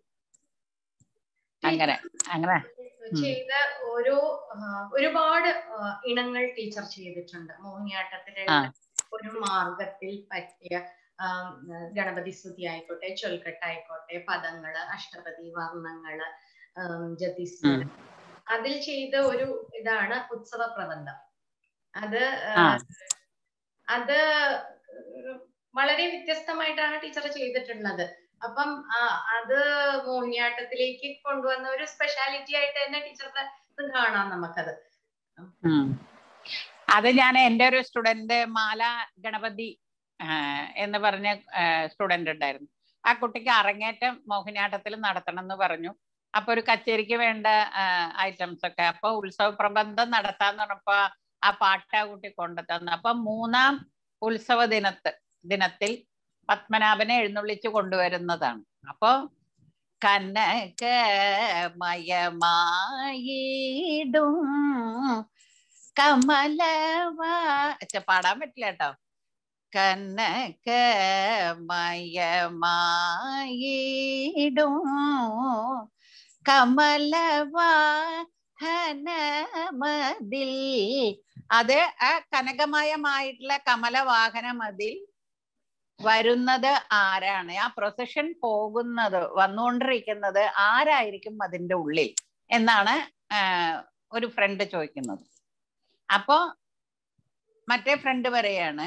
B: അങ്ങനെ അങ്ങനെ
A: ചെയ്ത ഓരോ ആ, ഒരുപാട് ആ, ഇനങ്ങൾ ടീച്ചർ ചെയ്തിട്ടുണ്ട് മോഹിനിയാട്ടത്തിലുള്ള
B: ആ.
A: ഒരു മാർഗത്തിൽ പറ്റിയ ആ, ഗണപതി സ്തുതി ആയിക്കോട്ടെ ചൊൽക്കെട്ട് ആയിക്കോട്ടെ പദങ്ങള് അഷ്ടപതി വർണ്ണങ്ങള് ആം, ജതിസ്വരം അതിൽ ചെയ്ത ഒരു ഇതാണ് ഉത്സവ പ്രബന്ധം അത് ആ,
B: ആ.
A: അത് വളരെ വ്യത്യസ്തമായിട്ടാണ് ടീച്ചർ ചെയ്തിട്ടുള്ളത് അപ്പം ആ, അത് മോഹിനിയാട്ടത്തിലേക്ക് കൊണ്ടുവന്ന ഒരു സ്പെഷ്യാലിറ്റി ആയിട്ട് തന്നെ ടീച്ചറുടെ ഇത് കാണാം നമുക്കത്
B: ഉം. അത് ഞാൻ എൻ്റെ ഒരു സ്റ്റുഡന്റ് മാല ഗണപതി ആ, എന്ന് പറഞ്ഞ സ്റ്റുഡന്റ് ഉണ്ടായിരുന്നു ആ കുട്ടിക്ക് അരങ്ങേറ്റം മോഹിനിയാട്ടത്തിൽ നടത്തണം എന്ന് പറഞ്ഞു അപ്പൊ ഒരു കച്ചേരിക്ക് വേണ്ട ഐറ്റംസ് ഒക്കെ അപ്പൊ ഉത്സവ പ്രബന്ധം നടത്താന്ന് പറഞ്ഞപ്പോ ആ പാട്ട് ആ കുട്ടി കൊണ്ടു തന്നു അപ്പൊ മൂന്നാം ഉത്സവ ദിനത്ത് ദിനത്തിൽ പത്മനാഭനെ എഴുന്നള്ളിച്ചു കൊണ്ടുവരുന്നതാണ് അപ്പൊ കനകമയമായിടും കമലവാ ഛെ, പാടാൻ പറ്റില്ല കേട്ടോ കനകമയമായിടും കമലവാഹനമതിൽ അത് ആ കനകമയമായിട്ടുള്ള കമലവാഹനമതിൽ വരുന്നത് ആരാണ് ആ പ്രൊസഷൻ പോകുന്നത് വന്നുകൊണ്ടിരിക്കുന്നത് ആരായിരിക്കും അതിന്റെ ഉള്ളിൽ എന്നാണ് ആഹ്, ഒരു ഫ്രണ്ട് ചോദിക്കുന്നത് അപ്പോ മറ്റേ ഫ്രണ്ട് പറയാണ്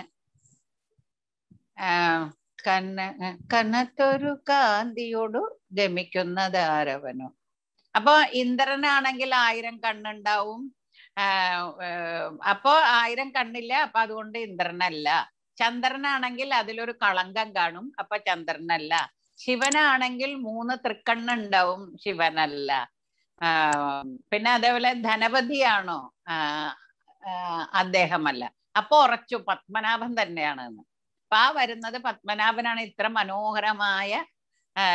B: ആഹ്, കന്ന കനത്തൊരു കാന്തിയോടു ഗമിക്കുന്നത് ആരവനോ അപ്പൊ ഇന്ദ്രനാണെങ്കിൽ ആയിരം കണ്ണുണ്ടാവും അപ്പോ ആയിരം കണ്ണില്ല അപ്പൊ അതുകൊണ്ട് ഇന്ദ്രനല്ല ചന്ദ്രനാണെങ്കിൽ അതിലൊരു കളങ്കം കാണും അപ്പൊ ചന്ദ്രനല്ല ശിവനാണെങ്കിൽ മൂന്ന് തൃക്കണ്ണുണ്ടാവും ശിവനല്ല ആ, പിന്നെ അതേപോലെ ധനപതിയാണോ ആ, ആ, അദ്ദേഹമല്ല അപ്പൊ ഉറച്ചു പത്മനാഭൻ തന്നെയാണ് എന്ന് അപ്പൊ ആ വരുന്നത് പത്മനാഭനാണ് ഇത്ര മനോഹരമായ ആ,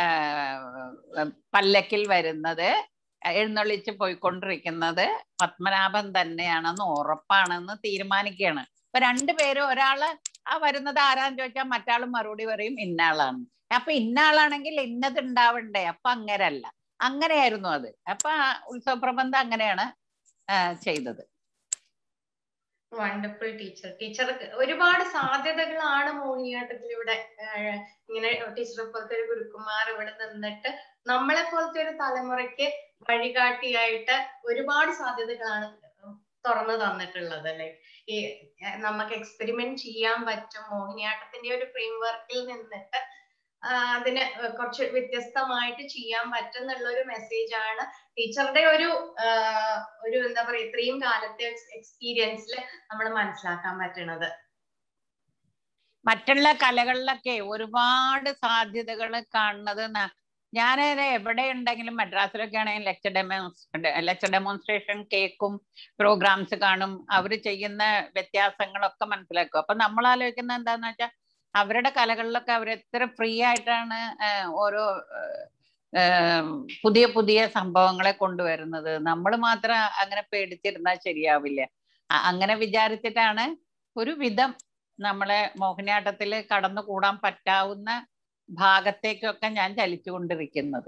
B: പല്ലക്കിൽ വരുന്നത് എഴുന്നള്ളിച്ച് പോയിക്കൊണ്ടിരിക്കുന്നത് പത്മനാഭൻ തന്നെയാണെന്ന് ഉറപ്പാണെന്ന് തീരുമാനിക്കുകയാണ് ഇപ്പൊ രണ്ടുപേരും ഒരാള് ആ വരുന്നത് ആരാന്ന് ചോദിച്ചാൽ മറ്റാളും മറുപടി പറയും ഇന്നാളാണ് അപ്പൊ ഇന്നാളാണെങ്കിൽ ഇന്നത് ഉണ്ടാവണ്ടേ അപ്പൊ അങ്ങനല്ല അങ്ങനെയായിരുന്നു അത് അപ്പൊ ആ ഉത്സവ പ്രബന്ധം അങ്ങനെയാണ് ആ, ചെയ്തത്
A: വണ്ടർഫുൾ ടീച്ചർ ടീച്ചർ ഒരുപാട് സാധ്യതകളാണ് മോഹിനിയാട്ടത്തിലൂടെ ആഹ് ഇങ്ങനെ ടീച്ചറെ പോലത്തെ ഒരു ഗുരുക്കുമാർ ഇവിടെ നിന്നിട്ട് നമ്മളെ പോലത്തെ ഒരു തലമുറയ്ക്ക് വഴികാട്ടിയായിട്ട് ഒരുപാട് സാധ്യതകളാണ് തുറന്നു തന്നിട്ടുള്ളത് അല്ലെ ഈ ആഹ് നമുക്ക് എക്സ്പെരിമെന്റ് ചെയ്യാൻ പറ്റും മോഹിനിയാട്ടത്തിന്റെ ഒരു ഫ്രെയിം വർക്കിൽ നിന്നിട്ട് ആഹ് അതിന് കുറച്ച് വ്യത്യസ്തമായിട്ട് ചെയ്യാൻ പറ്റുന്നുള്ള ഒരു മെസ്സേജ് ആണ് ടീച്ചറുടെ ഒരു ആഹ് ഒരു എന്താ പറയാ ഇത്രയും കാലത്തെ എക്സ്പീരിയൻസിൽ നമ്മൾ മനസ്സിലാക്കാൻ പറ്റണത്
B: മറ്റുള്ള കലകളിലൊക്കെ ഒരുപാട് സാധ്യതകൾ കാണുന്നത് ന- ഞാനത് എവിടെ ഉണ്ടെങ്കിലും മദ്രാസിലൊക്കെ ആണെങ്കിൽ ലെക്ചർ ഡെമോൺസ് ലെക്ചർ ഡെമോൺസ്ട്രേഷൻ കേൾക്കും പ്രോഗ്രാംസ് കാണും അവർ ചെയ്യുന്ന വ്യത്യാസങ്ങളൊക്കെ മനസ്സിലാക്കും അപ്പൊ നമ്മൾ ആലോചിക്കുന്നത് എന്താന്ന് വെച്ചാൽ അവരുടെ കലകളിലൊക്കെ അവർ എത്ര ഫ്രീ ആയിട്ടാണ് ആഹ് ഓരോ ആഹ് ആഹ് പുതിയ പുതിയ സംഭവങ്ങളെ കൊണ്ടുവരുന്നത് നമ്മൾ മാത്രം അങ്ങനെ പേടിച്ചിരുന്നാൽ ശരിയാവില്ല അ- അങ്ങനെ വിചാരിച്ചിട്ടാണ് ഒരു വിധം നമ്മളെ മോഹിനിയാട്ടത്തിൽ കടന്നുകൂടാൻ പറ്റാവുന്ന ഭാഗത്തേക്കൊക്കെ ഞാൻ ചലിച്ചുകൊണ്ടിരിക്കുന്നത്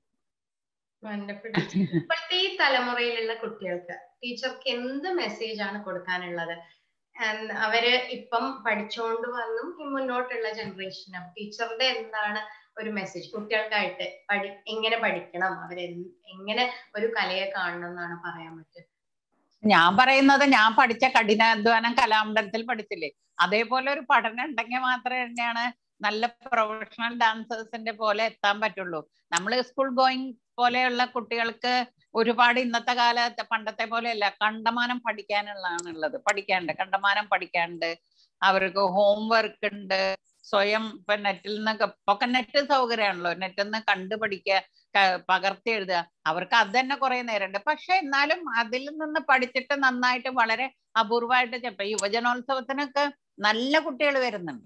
A: വണ്ടർഫുൾ ടീച്ചർ ഇപ്പോഴത്തെ ഈ തലമുറയിലുള്ള കുട്ടികൾക്ക് ടീച്ചർക്ക് എന്ത് മെസ്സേജ് ആണ് കൊടുക്കാനുള്ളത് And അവര് ഇപ്പം പഠിച്ചുകൊണ്ട് വന്നും ഈ മുന്നോട്ടുള്ള ജനറേഷനും ടീച്ചറുടെ എന്താണ് ഒരു മെസ്സേജ് കുട്ടികൾക്കായിട്ട് പഠി എങ്ങനെ പഠിക്കണം അവരെ എങ്ങനെ ഒരു കലയെ കാണണം എന്നാണ് പറയാൻ പറ്റുക
B: ഞാൻ പറയുന്നത് ഞാൻ പഠിച്ച കഠിനാധ്വാനം കലാമണ്ഡലത്തിൽ പഠിച്ചില്ലേ അതേപോലെ ഒരു പഠനം ഉണ്ടെങ്കിൽ മാത്രമേ തന്നെയാണ് നല്ല പ്രൊഫഷണൽ ഡാൻസേഴ്സിന്റെ പോലെ എത്താൻ പറ്റുള്ളൂ നമ്മൾ സ്കൂൾ ഗോയിങ് പോലെയുള്ള കുട്ടികൾക്ക് ഒരുപാട് ഇന്നത്തെ കാലത്ത് പണ്ടത്തെ പോലെയല്ല കണ്ടമാനം പഠിക്കാനുള്ളതാണ് ഉള്ളത് പഠിക്കാണ്ട് കണ്ടമാനം പഠിക്കാണ്ട് അവർക്ക് ഹോംവർക്ക് ഉണ്ട് സ്വയം ഇപ്പൊ നെറ്റിൽ നിന്നൊക്കെ ഇപ്പൊക്കെ നെറ്റ് സൗകര്യമാണല്ലോ നെറ്റിൽ നിന്ന് കണ്ടു പഠിക്കുക ക- പകർത്തി എഴുതുക അവർക്ക് അത് തന്നെ കുറെ നേരമുണ്ട് പക്ഷെ എന്നാലും അതിൽ നിന്ന് പഠിച്ചിട്ട് നന്നായിട്ട് വളരെ അപൂർവമായിട്ട് ഇപ്പൊ യുവജനോത്സവത്തിനൊക്കെ നല്ല കുട്ടികൾ വരുന്നുണ്ട്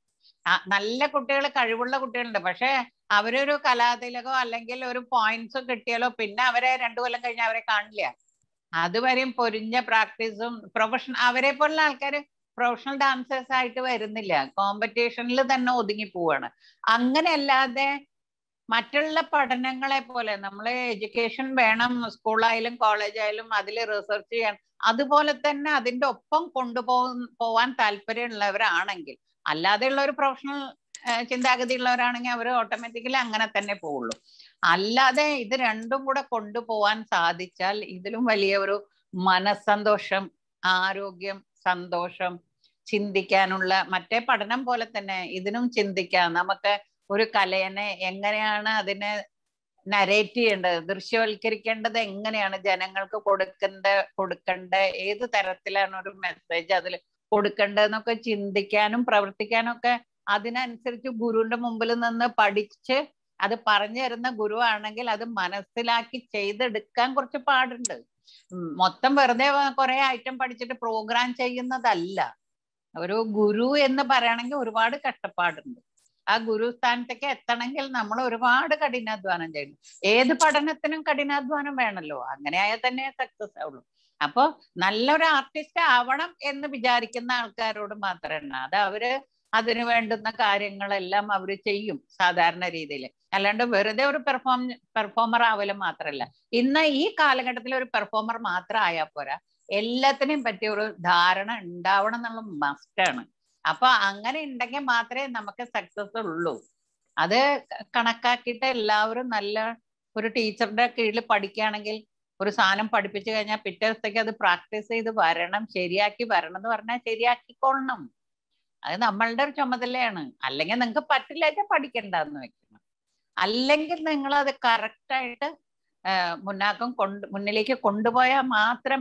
B: ആ നല്ല കുട്ടികൾ കഴിവുള്ള കുട്ടികളുണ്ട് പക്ഷെ അവരൊരു കലാതിലകോ അല്ലെങ്കിൽ ഒരു പോയിന്റ്സോ കിട്ടിയാലോ പിന്നെ അവരെ രണ്ടു കൊല്ലം കഴിഞ്ഞാൽ അവരെ കാണില്ല അതുവരെയും പൊരിഞ്ഞ പ്രാക്ടീസും പ്രൊഫഷണൽ അവരെ പോലുള്ള ആൾക്കാർ പ്രൊഫഷണൽ ഡാൻസേഴ്സ് ആയിട്ട് വരുന്നില്ല കോമ്പറ്റീഷനിൽ തന്നെ ഒതുങ്ങി പോവാണ് അങ്ങനെ അല്ലാതെ മറ്റുള്ള പഠനങ്ങളെ പോലെ നമ്മൾ എഡ്യൂക്കേഷൻ വേണം സ്കൂളായാലും കോളേജായാലും അതിൽ റിസർച്ച് ചെയ്യാൻ അതുപോലെ തന്നെ അതിന്റെ ഒപ്പം കൊണ്ടുപോ പോവാൻ താല്പര്യമുള്ളവരാണെങ്കിൽ അല്ലാതെയുള്ള ഒരു പ്രൊഫഷണൽ ചിന്താഗതി ഉള്ളവരാണെങ്കിൽ അവർ ഓട്ടോമാറ്റിക്കലി അങ്ങനെ തന്നെ പോവുള്ളൂ അല്ലാതെ ഇത് രണ്ടും കൂടെ കൊണ്ടുപോവാൻ സാധിച്ചാൽ ഇതിലും വലിയ ഒരു മനസ്സന്തോഷം ആരോഗ്യം സന്തോഷം ചിന്തിക്കാനുള്ള മറ്റേ പഠനം പോലെ തന്നെ ഇതിനും ചിന്തിക്കാം നമുക്ക് ഒരു കലയനെ എങ്ങനെയാണ് അതിനെ നരേറ്റ് ചെയ്യേണ്ടത് ദൃശ്യവൽക്കരിക്കേണ്ടത് എങ്ങനെയാണ് ജനങ്ങൾക്ക് കൊടുക്കേണ്ട കൊടുക്കേണ്ട ഏത് തരത്തിലാണ് ഒരു മെസ്സേജ് അതിൽ കൊടുക്കേണ്ടതെന്നൊക്കെ ചിന്തിക്കാനും പ്രവർത്തിക്കാനും ഒക്കെ അതിനനുസരിച്ച് ഗുരുവിന്റെ മുമ്പിൽ നിന്ന് പഠിച്ച് അത് പറഞ്ഞു തരുന്ന ഗുരു ആണെങ്കിൽ അത് മനസ്സിലാക്കി ചെയ്തെടുക്കാൻ കുറച്ച് പാടുണ്ട് ഉം, മൊത്തം വെറുതെ കുറെ ഐറ്റം പഠിച്ചിട്ട് പ്രോഗ്രാം ചെയ്യുന്നതല്ല ഒരു ഗുരു എന്ന് പറയണമെങ്കിൽ ഒരുപാട് കഷ്ടപ്പാടുണ്ട് ആ ഗുരു സ്ഥാനത്തേക്ക് എത്തണമെങ്കിൽ നമ്മൾ ഒരുപാട് കഠിനാധ്വാനം ചെയ്യണം ഏത് പഠനത്തിനും കഠിനാധ്വാനം വേണമല്ലോ അങ്ങനെ ആയാൽ തന്നെ സക്സസ് ആവുള്ളൂ അപ്പൊ നല്ലൊരു ആർട്ടിസ്റ്റ് ആവണം എന്ന് വിചാരിക്കുന്ന ആൾക്കാരോട് മാത്രമാണ് അത് അവര് അതിന് വേണ്ടുന്ന കാര്യങ്ങളെല്ലാം അവർ ചെയ്യും സാധാരണ രീതിയിൽ അല്ലാണ്ട് വെറുതെ ഒരു പെർഫോം പെർഫോമർ ആവലും മാത്രമല്ല ഇന്ന് ഈ കാലഘട്ടത്തിൽ ഒരു പെർഫോമർ മാത്രം ആയാൽ പോരാ എല്ലാത്തിനെയും പറ്റിയ ഒരു ധാരണ ഉണ്ടാവണം എന്നുള്ള മസ്റ്റാണ് അപ്പൊ അങ്ങനെ ഉണ്ടെങ്കിൽ മാത്രമേ നമുക്ക് സക്സസ് ഉള്ളൂ അത് കണക്കാക്കിയിട്ട് എല്ലാവരും നല്ല ഒരു ടീച്ചറുടെ കീഴിൽ പഠിക്കുകയാണെങ്കിൽ ഒരു സാധനം പഠിപ്പിച്ചു കഴിഞ്ഞാൽ പിറ്റേ ദിവസത്തേക്ക് അത് പ്രാക്ടീസ് ചെയ്ത് വരണം ശരിയാക്കി വരണം എന്ന് പറഞ്ഞാൽ ശരിയാക്കിക്കൊള്ളണം അത് നമ്മളുടെ ഒരു ചുമതലയാണ് അല്ലെങ്കിൽ നിങ്ങൾക്ക് പറ്റില്ല വെച്ചാൽ പഠിക്കണ്ടെന്ന് വെക്കണം അല്ലെങ്കിൽ നിങ്ങൾ അത് കറക്റ്റായിട്ട് മുന്നാക്കം കൊണ്ട് മുന്നിലേക്ക് കൊണ്ടുപോയാൽ മാത്രമേ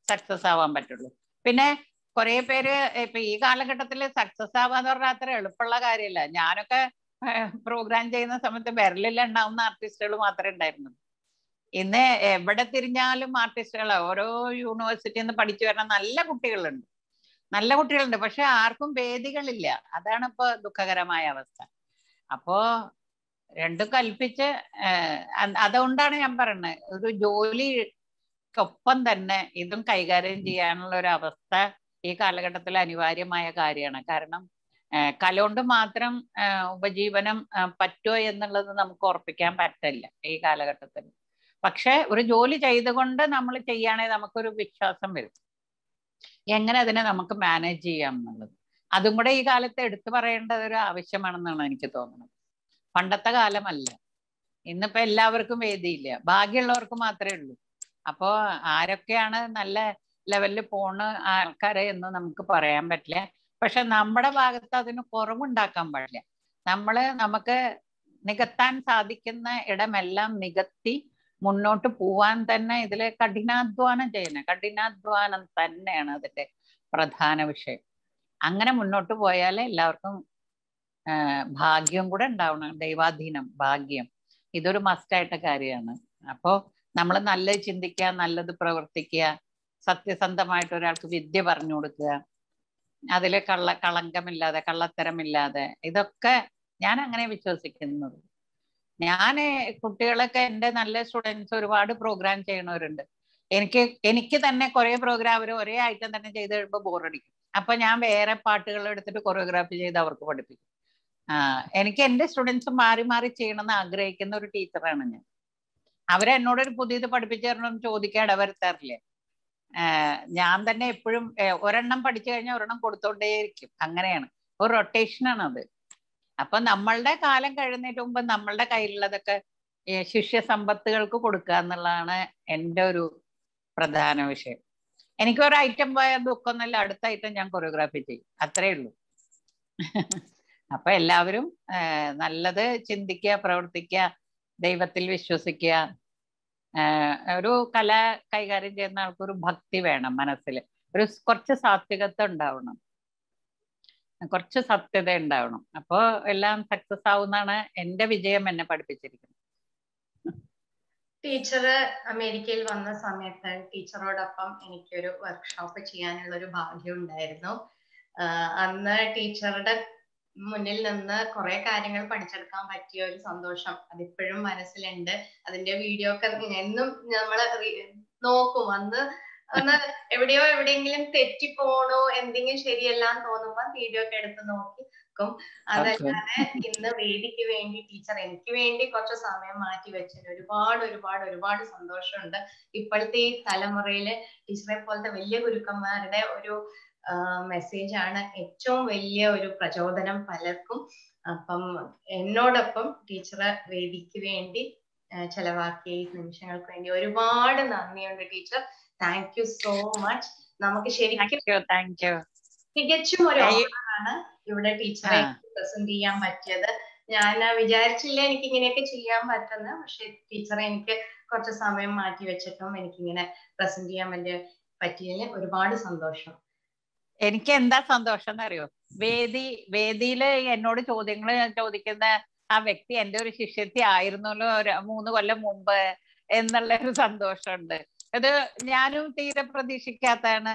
B: സക്സസ് ആവാൻ പറ്റുള്ളൂ പിന്നെ കുറെ പേര് ഇപ്പൊ ഈ കാലഘട്ടത്തിൽ സക്സസ് ആവാന്ന് പറഞ്ഞാൽ അത്ര എളുപ്പമുള്ള കാര്യമല്ല ഞാനൊക്കെ പ്രോഗ്രാം ചെയ്യുന്ന സമയത്ത് വിരലിൽ ഉണ്ടാവുന്ന ആർട്ടിസ്റ്റുകൾ മാത്രമേ ഉണ്ടായിരുന്നുള്ളൂ ഇന്ന് എവിടെ തിരിഞ്ഞാലും ആർട്ടിസ്റ്റുകളാ ഓരോ യൂണിവേഴ്സിറ്റിയിൽ നിന്ന് പഠിച്ചു വരുന്ന നല്ല കുട്ടികളുണ്ട് നല്ല കുട്ടികളുണ്ട് പക്ഷെ ആർക്കും വേദികളില്ല അതാണ് ഇപ്പൊ ദുഃഖകരമായ അവസ്ഥ അപ്പോ രണ്ടും കൽപ്പിച്ച് അതുകൊണ്ടാണ് ഞാൻ പറയുന്നത് ഒരു ജോലിക്കൊപ്പം തന്നെ ഇതും കൈകാര്യം ചെയ്യാനുള്ള ഒരു അവസ്ഥ ഈ കാലഘട്ടത്തിൽ അനിവാര്യമായ കാര്യമാണ് കാരണം കല കൊണ്ട് മാത്രം ഉപജീവനം പറ്റുമോ എന്നുള്ളത് നമുക്ക് ഉറപ്പിക്കാൻ പറ്റില്ല ഈ കാലഘട്ടത്തിൽ പക്ഷെ ഒരു ജോലി ചെയ്തുകൊണ്ട് നമ്മൾ ചെയ്യുകയാണെങ്കിൽ നമുക്കൊരു വിശ്വാസം വരും എങ്ങനെ അതിനെ നമുക്ക് മാനേജ് ചെയ്യാം എന്നുള്ളത് അതും കൂടെ ഈ കാലത്ത് എടുത്തു പറയേണ്ടത് ഒരു ആവശ്യമാണെന്നാണ് എനിക്ക് തോന്നുന്നത് പണ്ടത്തെ കാലമല്ല ഇന്നിപ്പോ എല്ലാവർക്കും വേദിയില്ല ഭാഗ്യമുള്ളവർക്ക് മാത്രമേ ഉള്ളൂ അപ്പോ ആരൊക്കെയാണ് നല്ല ലെവലിൽ പോണ ആൾക്കാരെ എന്ന് നമുക്ക് പറയാൻ പറ്റില്ല പക്ഷെ നമ്മുടെ ഭാഗത്ത് അതിന് കുറവുണ്ടാക്കാൻ പാടില്ല നമ്മള് നമുക്ക് നികത്താൻ സാധിക്കുന്ന ഇടമെല്ലാം നികത്തി മുന്നോട്ട് പോവാൻ തന്നെ ഇതില് കഠിനാധ്വാനം ചെയ്യണം കഠിനാധ്വാനം തന്നെയാണ് അതിന്റെ പ്രധാന വിഷയം അങ്ങനെ മുന്നോട്ട് പോയാൽ എല്ലാവർക്കും ഭാഗ്യം കൂടെ ഉണ്ടാവണം ദൈവാധീനം ഭാഗ്യം ഇതൊരു മസ്റ്റായിട്ട കാര്യമാണ് അപ്പോൾ നമ്മൾ നല്ലത് ചിന്തിക്കുക നല്ലത് പ്രവർത്തിക്കുക സത്യസന്ധമായിട്ട് ഒരാൾക്ക് വിദ്യ പറഞ്ഞു കൊടുക്കുക അതിൽ കള്ള കളങ്കമില്ലാതെ കള്ളത്തരമില്ലാതെ ഇതൊക്കെ ഞാൻ അങ്ങനെ വിശ്വസിക്കുന്നത് ഞാൻ കുട്ടികളൊക്കെ എൻ്റെ നല്ല സ്റ്റുഡൻസ് ഒരുപാട് പ്രോഗ്രാം ചെയ്യണവരുണ്ട് എനിക്ക് എനിക്ക് തന്നെ കുറെ പ്രോഗ്രാം അവർ ഒരേ ഐറ്റം തന്നെ ചെയ്ത് കഴിയുമ്പോൾ ബോറടിക്കും അപ്പൊ ഞാൻ വേറെ പാട്ടുകൾ എടുത്തിട്ട് കൊറിയോഗ്രാഫി ചെയ്ത് അവർക്ക് പഠിപ്പിക്കും ആ എനിക്ക് എൻ്റെ സ്റ്റുഡൻസ് മാറി മാറി ചെയ്യണമെന്ന് ആഗ്രഹിക്കുന്ന ഒരു ടീച്ചറാണ് ഞാൻ അവരെന്നോട് ഒരു പുതിയത് പഠിപ്പിച്ചു തരണമെന്ന് ചോദിക്കാൻ ഇടവരുത്താറില്ല ഞാൻ തന്നെ എപ്പോഴും ഒരെണ്ണം പഠിച്ചു കഴിഞ്ഞാൽ ഒരെണ്ണം കൊടുത്തോണ്ടേയിരിക്കും അങ്ങനെയാണ് ഒരു റൊട്ടേഷനാണ് അത് അപ്പൊ നമ്മളുടെ കാലം കഴിയുന്നതിന് മുമ്പ് നമ്മളുടെ കയ്യിലുള്ളതൊക്കെ ശിഷ്യ സമ്പത്തുകൾക്ക് കൊടുക്കുക എന്നുള്ളതാണ് എൻ്റെ ഒരു പ്രധാന വിഷയം എനിക്ക് ഒരു ഐറ്റം പോയാൽ ദുഃഖമൊന്നുമില്ല അടുത്ത ഐറ്റം ഞാൻ കൊറിയോഗ്രാഫി ചെയ്യും അത്രേ ഉള്ളൂ അപ്പൊ എല്ലാവരും നല്ലത് ചിന്തിക്കുക പ്രവർത്തിക്കുക ദൈവത്തിൽ വിശ്വസിക്കുക ഒരു കല കൈകാര്യം ചെയ്യുന്ന ആൾക്ക് ഒരു ഭക്തി വേണം മനസ്സിൽ ഒരു കുറച്ച് സാത്വികത്വം ഉണ്ടാവണം കുറച്ച് സത്യത ഉണ്ടാവണം അപ്പോ എല്ലാം സക്സസ് ആവുന്നാണ് എന്റെ വിജയം എന്നെ പഠിപ്പിച്ചിരിക്കുന്നത്
A: ടീച്ചർ അമേരിക്കയിൽ വന്ന സമയത്ത് ടീച്ചറോടൊപ്പം എനിക്കൊരു വർക്ക്ഷോപ്പ് ചെയ്യാനുള്ള ഒരു ഭാഗ്യം ഉണ്ടായിരുന്നു അന്ന് ടീച്ചറുടെ മുന്നിൽ നിന്ന് കുറെ കാര്യങ്ങൾ പഠിച്ചെടുക്കാൻ പറ്റിയ ഒരു സന്തോഷം അതിപ്പോഴും മനസ്സിലുണ്ട് അതിന്റെ വീഡിയോ ഒക്കെ എന്നും നമ്മള് നോക്കും അന്ന് ഒന്ന് എവിടെയോ എവിടെയെങ്കിലും തെറ്റിപ്പോണോ എന്തെങ്കിലും ശരിയല്ലാന്ന് തോന്നുമ്പോ വീഡിയോ ഒക്കെ എടുത്ത് നോക്കി അതല്ലാതെ ഇന്ന് വേദിക്ക് വേണ്ടി ടീച്ചർ എനിക്ക് വേണ്ടി കുറച്ച് സമയം മാറ്റി വെച്ചതിന് ഒരുപാട് ഒരുപാട് ഒരുപാട് സന്തോഷമുണ്ട് ഇപ്പോഴത്തെ ഈ തലമുറയില് ടീച്ചറെ പോലത്തെ വലിയ ഗുരുക്കന്മാരുടെ ഒരു മെസ്സേജ് ആണ് ഏറ്റവും വലിയ ഒരു പ്രചോദനം പലർക്കും അപ്പം എന്നോടൊപ്പം ടീച്ചറെ വേദിക്ക് വേണ്ടി ചെലവാക്കിയ ഈ നിമിഷങ്ങൾക്ക് വേണ്ടി ഒരുപാട് നന്ദിയുണ്ട് teacher thank you so much നമുക്ക് ശരിക്കും
B: താങ്ക് യു
A: തികച്ചും ഒരു ഓണറാണ് ഇവിടെ ടീച്ചറെ പ്രസന്റ് ചെയ്യാൻ പറ്റിയത് ഞാൻ വിചാരിച്ചില്ല എനിക്ക് ഇങ്ങനെയൊക്കെ ചെയ്യാൻ പറ്റുന്ന പക്ഷെ ടീച്ചറെ എനിക്ക് കുറച്ച് സമയം മാറ്റി വെച്ചിട്ടും എനിക്ക് ഇങ്ങനെ പ്രസന്റ് ചെയ്യാൻ വേണ്ടി പറ്റിയതിന് ഒരുപാട് സന്തോഷം
B: എനിക്ക് എന്താ സന്തോഷം എന്നറിയോ വേദി വേദിയില് എന്നോട് ചോദ്യങ്ങൾ ചോദിക്കുന്ന ആ വ്യക്തി എൻ്റെ ഒരു ശിഷ്യത്തി ആയിരുന്നല്ലോ ഒരു മൂന്ന് കൊല്ലം മുമ്പ് എന്നുള്ള ഒരു സന്തോഷമുണ്ട് അത് ഞാനും തീരെ പ്രതീക്ഷിക്കാത്തതാണ്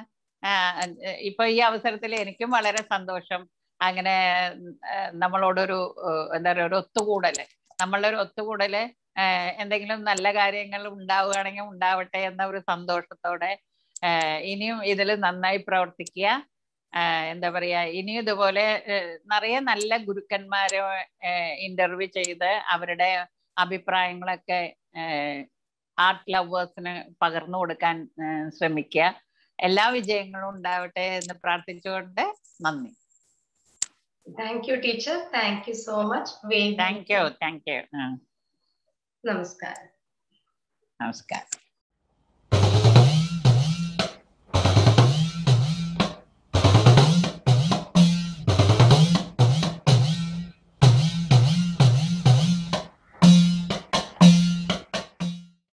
B: ഇപ്പൊ ഈ അവസരത്തിൽ എനിക്കും വളരെ സന്തോഷം അങ്ങനെ നമ്മളോടൊരു എന്താ പറയുക ഒരു ഒത്തുകൂടല് നമ്മളുടെ ഒരു ഒത്തുകൂടല് എന്തെങ്കിലും നല്ല കാര്യങ്ങൾ ഉണ്ടാവുകയാണെങ്കിൽ ഉണ്ടാവട്ടെ എന്ന ഒരു സന്തോഷത്തോടെ ഇനിയും ഇതിൽ നന്നായി പ്രവർത്തിക്കുക എന്താ പറയാ ഇനിയും ഇതുപോലെ നിറയെ നല്ല ഗുരുക്കന്മാരെ ഇന്റർവ്യൂ ചെയ്ത് അവരുടെ അഭിപ്രായങ്ങളൊക്കെ ആർട്ട് ലവേഴ്സിന് പകർന്നു കൊടുക്കാൻ ശ്രമിക്കുക എല്ലാ വിജയങ്ങളും ഉണ്ടാവട്ടെ എന്ന് പ്രാർത്ഥിച്ചുകൊണ്ട് നന്ദി
A: thank you teacher thank you so much
B: thank you thank you
A: നമസ്കാരം
B: നമസ്കാരം